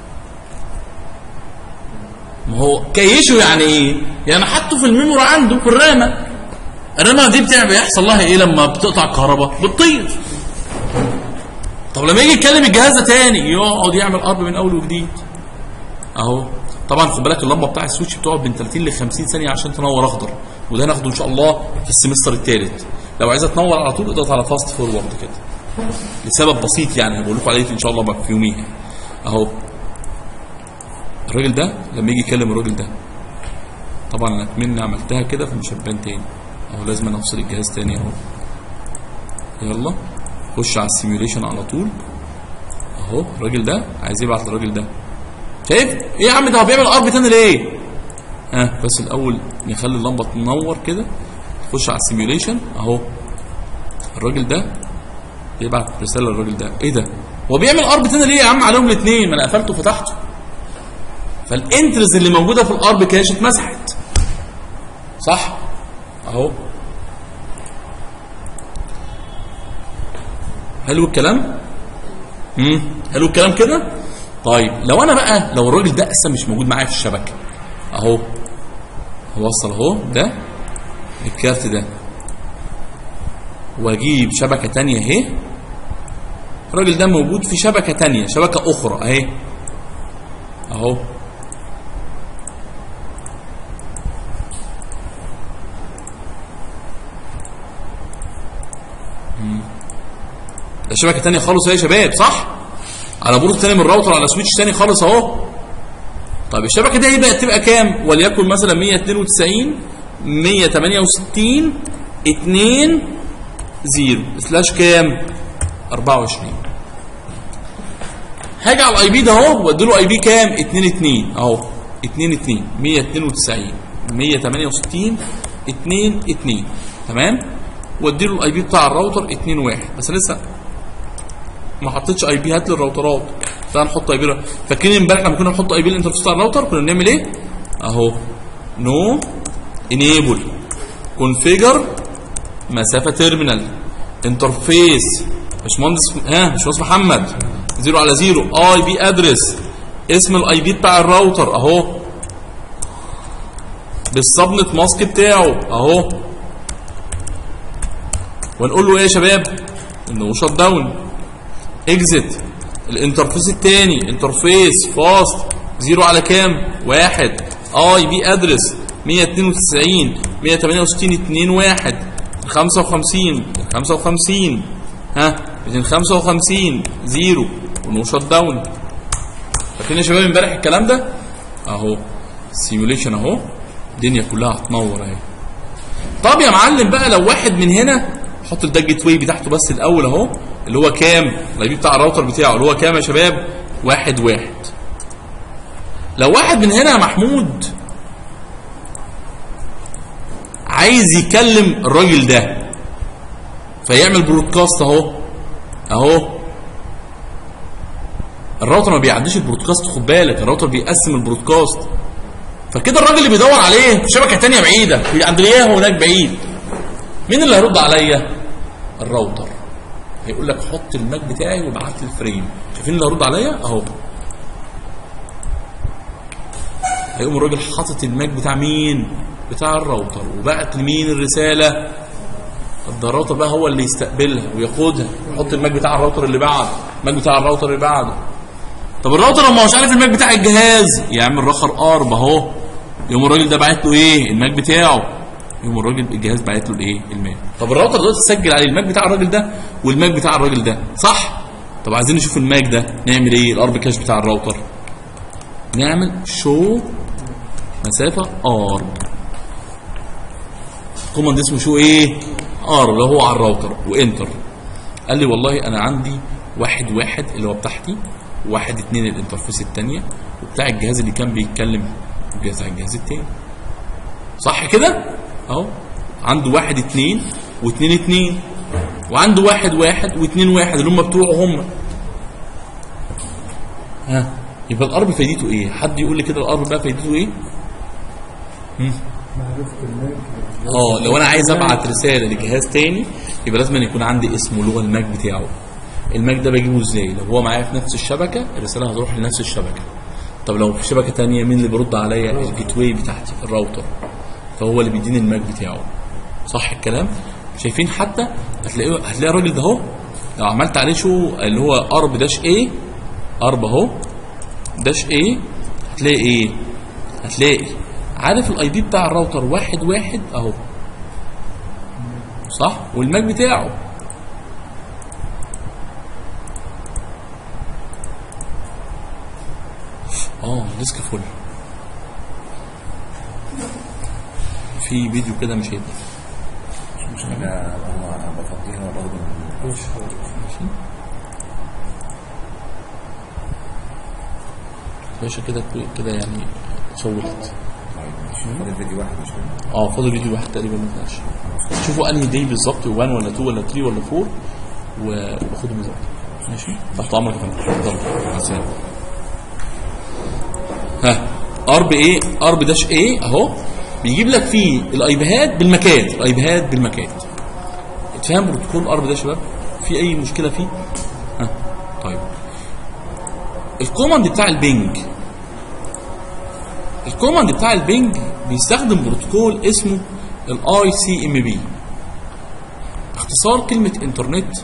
ما هو كيشه يعني ايه يعني حطه في الميموري عنده في الرامه الرامه دي بتعمل بيحصل لها ايه لما بتقطع الكهرباء بتطير طب لما يجي يتكلم الجهاز ده تاني يقعد يعمل ارب من اول وجديد اهو طبعا خد بالك اللمبه بتاع السويتش بتقعد من 30 ل 50 ثانيه عشان تنور اخضر وده هناخده ان شاء الله في السمستر الثالث لو عايزه تنور على طول اضغط على فاست فورورد كده لسبب بسيط يعني بقول لكم عليه ان شاء الله بقى في يوميها اهو الراجل ده لما يجي يكلم الراجل ده طبعا انا اتمنى عملتها كده فمش هتبان تاني اهو لازم أنا افصل الجهاز تاني اهو يلا خش على السيميوليشن على طول اهو الراجل ده عايز يبعت للراجل ده شايف ايه يا عم ده هو بيعمل ارب تاني ليه ها بس الاول نخلي اللمبه تنور كده خش على السيميوليشن اهو الراجل ده يبعت رساله للراجل ده ايه ده هو بيعمل ارب تاني ليه يا عم عليهم الاثنين ما انا قفلته وفتحته فالانترز اللي موجوده في الارب كاش اتمسحت صح اهو حلو الكلام امم حلو الكلام كده طيب لو انا بقى لو الراجل ده اصلا مش موجود معايا في الشبكه اهو هوصل اهو ده الكارت ده واجيب شبكه تانية اهي الراجل ده موجود في شبكه تانية شبكه اخرى اهي اهو مم. ده شبكه تانية خالص اهي يا شباب صح على بورت تاني من الراوتر على سويتش تاني خالص اهو طيب الشبكه دي هيبقى تبقى كام وليكن مثلا 192 168 2 0 سلاش كام 24 هاجي على الاي بي ده اهو وادي له اي بي كام 2 2 اهو 2 2 192 168 2 2 تمام وادي له الاي بي بتاع الراوتر 2 1 بس لسه ما حطيتش اي بي هات لي الراوترات تعال نحط اي بي فاكرين امبارح لما كنا بنحط اي بي الانترفيس بتاع الراوتر كنا بنعمل ايه اهو نو انيبل كونفيجر مسافه تيرمينال انترفيس باشمهندس ها باشمهندس محمد زيرو على زيرو اي بي ادرس اسم الاي بي بتاع الراوتر اهو بالسبنت ماسك بتاعه اهو ونقول له ايه يا شباب انه شت داون اكزit الانترفيس الثاني انترفيس فاست زيرو على كام واحد اي بي ادرس 192 168 2 1 55 55 ها 255 زيرو ونو شت داون فاكرين يا شباب امبارح الكلام ده اهو سيموليشن اهو الدنيا كلها هتنور اهي طب يا معلم بقى لو واحد من هنا حط ده الجيت واي بتاعته بس الاول اهو اللي هو كام الاي بي بتاع الراوتر بتاعه اللي هو كام يا شباب واحد واحد لو واحد من هنا يا محمود عايز يكلم الراجل ده فيعمل برودكاست اهو اهو الراوتر ما بيعديش البرودكاست خد بالك الراوتر بيقسم البرودكاست فكده الراجل اللي بيدور عليه في شبكه تانية بعيده في عند الياهو هناك بعيد مين اللي هيرد عليا الراوتر هيقول لك حط الماك بتاعي وابعت لي الفريم شايفين اللي هيرد عليا اهو هيقوم الراجل حاطط الماك بتاع مين بتاع الراوتر وبعت لمين الرساله ده الراوتر بقى هو اللي يستقبلها وياخدها ويحط الماك بتاع الراوتر اللي بعده الماك بتاع الراوتر اللي بعده طب الراوتر لما مش عارف الماك بتاع الجهاز يعمل رخر ارب اهو يقوم الراجل ده باعت له ايه الماك بتاعه يقوم الراجل الجهاز باعت له الايه الماك طب الراوتر دلوقتي تسجل عليه الماك بتاع الراجل ده والماك بتاع الراجل ده صح طب عايزين نشوف الماك ده نعمل ايه الارب كاش بتاع الراوتر نعمل شو مسافه ارب كوماند اسمه شو ايه ار اللي هو على الراوتر وانتر قال لي والله انا عندي واحد واحد اللي هو بتاعتي واحد اتنين الانترفيس التانية وبتاع الجهاز اللي كان بيتكلم الجهاز على الجهاز التاني صح كده اهو عنده واحد اتنين واتنين اتنين وعنده واحد واحد واتنين واحد اللي هم بتوعه هم ها يبقى الارب فايدته ايه حد يقول لي كده الارب بقى فايدته ايه معرفة الماك اه لو انا عايز ابعت رساله لجهاز تاني يبقى لازم أن يكون عندي اسمه اللي هو الماك بتاعه الماك ده بجيبه ازاي لو هو معايا في نفس الشبكه الرساله هتروح لنفس الشبكه طب لو في شبكه تانية مين اللي بيرد عليا الجيت واي بتاعتي الراوتر فهو اللي بيديني الماك بتاعه صح الكلام شايفين حتى هتلاقيه هتلاقي الراجل ده اهو لو عملت عليه شو اللي هو ارب داش ايه ارب اهو داش ايه هتلاقي ايه هتلاقي عارف الاي بي بتاع الراوتر واحد واحد اهو صح والماك بتاعه اه ديسك فول في فيديو كده مش هيبقى مش حاجة هو بفضيها وباخده من ماشي باشا كده كده يعني سولت طيب ماشي فاضل فيديو واحد مش فاهم اه فاضل فيديو واحد تقريبا ما طلعش شوفوا انهي دي بالظبط 1 ولا 2 ولا 3 ولا 4 و- وخدوا بالظبط ماشي تحت امرك يا فندم اتفضل مع السلامه ها ارب ايه ارب داش ايه اهو بيجيب لك فيه الايباد بالمكات الايباد بالمكات اتفهم بروتوكول ارب ده يا شباب في اي مشكله فيه ها طيب الكوماند بتاع البنج الكوماند بتاع البنج بيستخدم بروتوكول اسمه الاي سي ام بي اختصار كلمه انترنت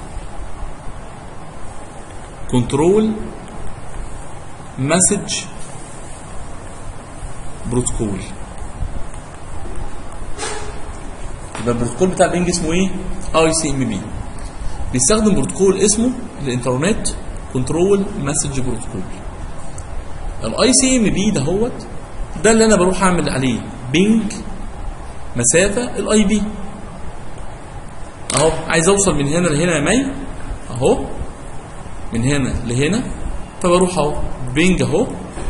كنترول مسج بروتوكول يبقى البروتوكول بتاع البنج اسمه ايه اي سي ام بي بيستخدم بروتوكول اسمه الانترنت كنترول مسج بروتوكول الاي سي ام بي دهوت ده اللي انا بروح اعمل عليه بينج مسافه الاي بي اهو عايز اوصل من هنا لهنا يا مي اهو من هنا لهنا فبروح اهو بينج اهو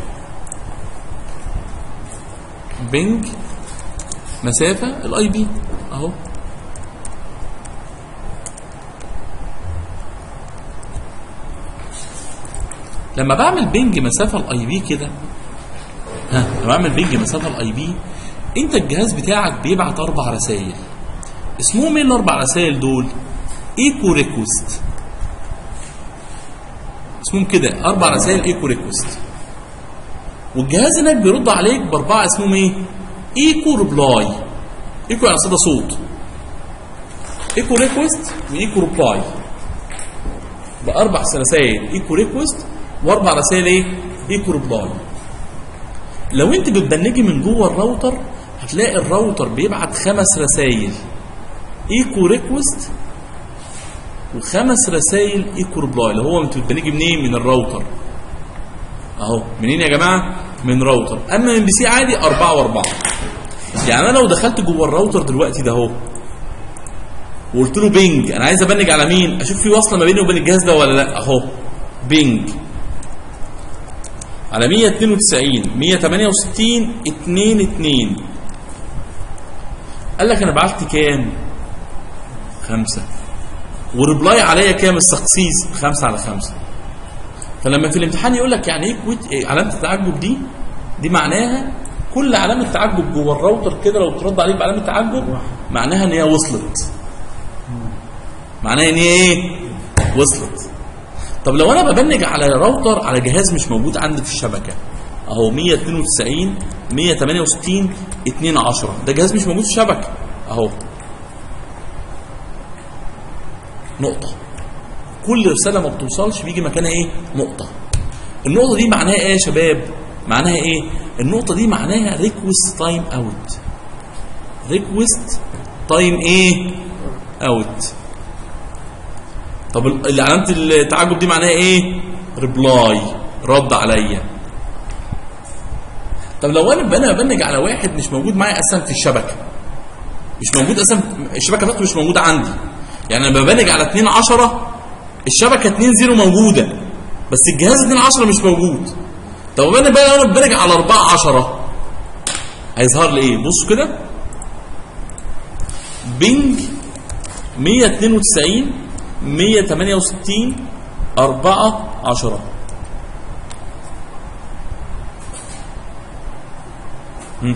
بينج مسافه الاي بي اهو لما بعمل بينج مسافه الاي بي كده ها لما بعمل بينج مسافه الاي بي انت الجهاز بتاعك بيبعت اربع رسائل اسمهم ايه الاربع رسائل دول ايكو ريكوست اسمهم كده اربع رسائل ايكو ريكوست والجهاز هناك بيرد عليك باربعه اسمهم ايه ايكو ريبلاي ايكو يعني صدى صوت ايكو ريكوست وايكو ريبلاي باربع رسائل ايكو ريكوست واربع رسائل ايه ايكو ريبلاي لو انت بتبنجي من جوه الراوتر هتلاقي الراوتر بيبعت خمس رسائل ايكو ريكوست وخمس رسائل ايكو ريبلاي اللي هو انت بتبنجي منين من الراوتر اهو منين يا جماعه من راوتر اما من بي سي عادي أربعة وأربعة يعني انا لو دخلت جوه الراوتر دلوقتي ده اهو وقلت له بينج انا عايز ابنج على مين اشوف في وصله ما بيني وبين الجهاز ده ولا لا اهو بينج على 192 168 2 2 قال لك انا بعت كام خمسة وريبلاي عليا كام السكسيس خمسة على خمسة فلما في الامتحان يقول لك يعني ايه كويت إيه علامة التعجب دي دي معناها كل علامة تعجب جوه الراوتر كده لو ترد عليك بعلامة تعجب معناها ان هي وصلت معناها ان هي ايه وصلت طب لو انا ببنج على راوتر على جهاز مش موجود عندي في الشبكه اهو 192 168 2 10 ده جهاز مش موجود في الشبكه اهو نقطه كل رساله ما بتوصلش بيجي مكانها ايه نقطه النقطه دي معناها ايه يا شباب معناها ايه النقطه دي معناها ريكوست تايم اوت ريكوست تايم ايه اوت طب ال- علامه التعجب دي معناها ايه ريبلاي رد عليا طب لو انا انا ببنج على واحد مش موجود معايا اصلا في الشبكه مش موجود اصلا الشبكه بتاعته مش موجوده عندي يعني انا ببنج على 2 10 الشبكه 2 0 موجوده بس الجهاز 2 10 مش موجود طب انا بقى انا ببنج على 4 10 هيظهر لي ايه بصوا كده بينج 192 168 4 10 مم.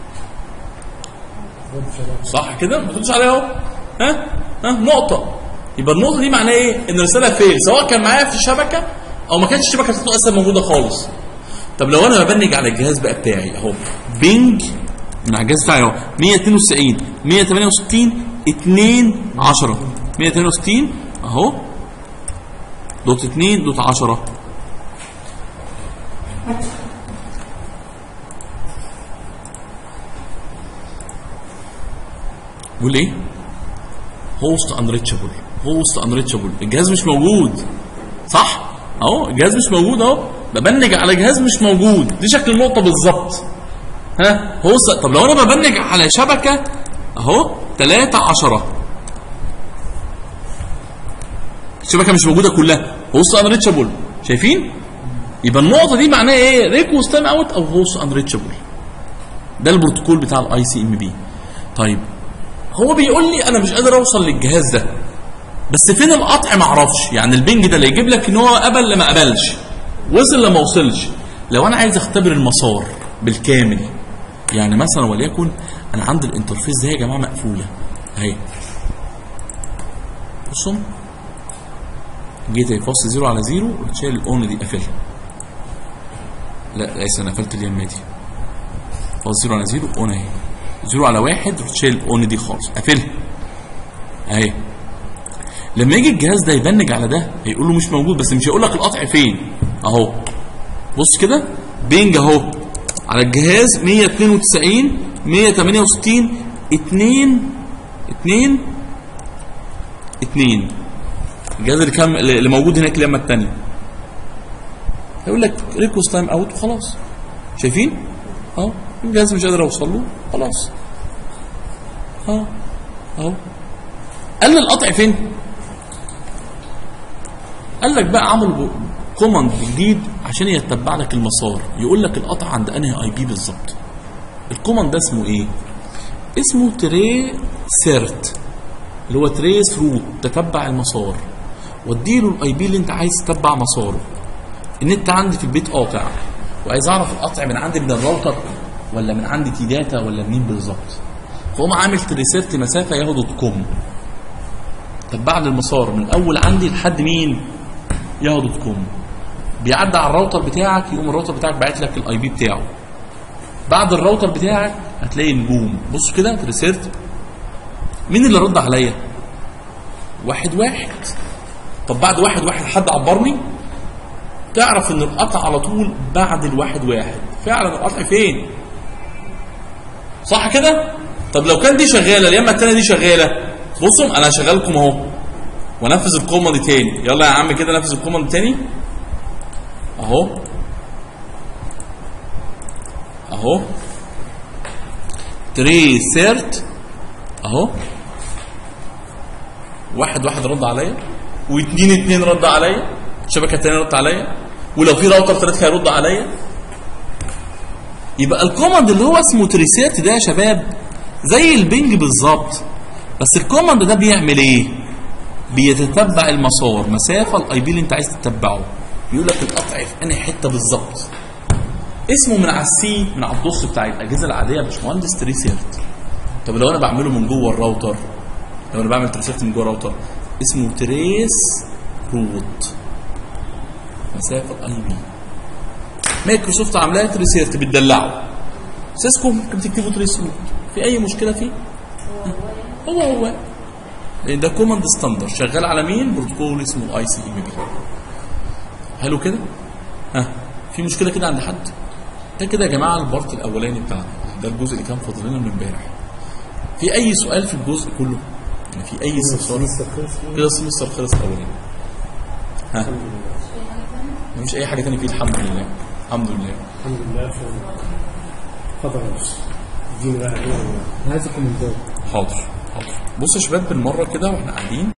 صح كده ما تقولش عليها اهو ها ها نقطه يبقى النقطه دي معناها ايه ان الرساله فين سواء كان معايا في الشبكه او ما كانتش الشبكه بتاعته اصلا موجوده خالص طب لو انا ببنج على الجهاز بقى بتاعي اهو بينج من على الجهاز بتاعي اهو 192 168 2 10 168 اهو دوت 2 دوت 10 بيقول ايه؟ هوست انريتشابل هوست انريتشابل الجهاز مش موجود صح؟ اهو الجهاز مش موجود اهو ببنج على جهاز مش موجود دي شكل النقطه بالظبط ها هوست طب لو انا ببنج على شبكه اهو 3 10 الشبكه مش موجوده كلها هوست انريتشابل شايفين؟ يبقى النقطه دي معناها ايه؟ ريكوست تايم اوت او هوست انريتشابل ده البروتوكول بتاع الاي سي ام بي طيب هو بيقول لي انا مش قادر اوصل للجهاز ده بس فين القطع ما اعرفش يعني البنج ده اللي يجيب لك ان هو قبل ولا ما قبلش وصل ولا ما وصلش لو انا عايز اختبر المسار بالكامل يعني مثلا وليكن انا عندي الانترفيس ده يا جماعه مقفوله اهي بصوا جيت اهي فاصل زيرو على زيرو رحت شايل الاون دي قافلها لا لسه انا قفلت اليمه دي فاصل زيرو على زيرو اون اهي زيرو على واحد رحت شايل الاون دي خالص قافلها اهي لما يجي الجهاز ده يبنج على ده هيقول له مش موجود بس مش هيقول لك القطع فين اهو بص كده بينج اهو على الجهاز 192 168 2 2 2 الجهاز اللي كان اللي موجود هناك اليمه الثانيه هيقول لك ريكوست تايم اوت وخلاص شايفين اهو الجهاز مش قادر اوصل له خلاص اهو اهو قال لي القطع فين قال لك بقى عمل كوماند جديد عشان يتبع لك المسار يقول لك القطع عند انهي اي بي بالظبط الكوماند ده اسمه ايه اسمه تري سيرت اللي هو تريس روت تتبع المسار واديله الاي بي اللي انت عايز تتبع مساره النت عندي في البيت قاطع وعايز اعرف القطع من عندي من الراوتر ولا من عندي تي داتا ولا منين بالظبط فقوم عامل تريسيرت مسافه ياهو دوت كوم تبع لي المسار من اول عندي لحد مين ياهو دوت كوم بيعدي على الراوتر بتاعك يقوم الراوتر بتاعك باعت لك الاي بي بتاعه بعد الراوتر بتاعك هتلاقي نجوم بص كده تريسيرت مين اللي رد عليا واحد واحد طب بعد واحد واحد حد عبرني تعرف ان القطع على طول بعد الواحد واحد فعلا القطع فين صح كده طب لو كان دي شغاله اليمه الثانيه دي شغاله بصوا انا هشغلكم اهو وانفذ الكوماند تاني يلا يا عم كده نفذ الكوماند تاني اهو اهو تري سيرت اهو واحد واحد رد عليا واثنين اتنين رد عليا شبكه تانية رد عليا ولو في راوتر ثلاثة هيرد عليا يبقى الكوماند اللي هو اسمه تريسيرت ده يا شباب زي البنج بالظبط بس الكوماند ده بيعمل ايه؟ بيتتبع المسار مسافه الاي بي اللي انت عايز تتبعه يقول لك القطع في انهي حته بالظبط اسمه من على السي من على الدوس بتاع الاجهزه العاديه يا باشمهندس تريسيرت طب لو انا بعمله من جوه الراوتر لو انا بعمل تريسيرت من جوه الراوتر اسمه تريس روت مسافه الاي بي مايكروسوفت عاملاها تريسيرت بتدلعه سيسكو ممكن تكتبوا تريس روت في اي مشكله فيه هو هو لان ده كوماند ستاندر شغال على مين بروتوكول اسمه الاي سي اي بي حلو كده ها في مشكله كده عند حد ده كده يا جماعه البارت الاولاني بتاعنا ده الجزء اللي كان فاضل لنا من امبارح في اي سؤال في الجزء كله يعني في اي استفسار كده السمستر خلص الاولاني ها مفيش اي حاجه ثانيه فيه الحمد لله الحمد لله الحمد لله اتفضل يا باشا اديني بقى كده عايز الكومنتات حاضر حاضر بص يا شباب بالمره كده واحنا قاعدين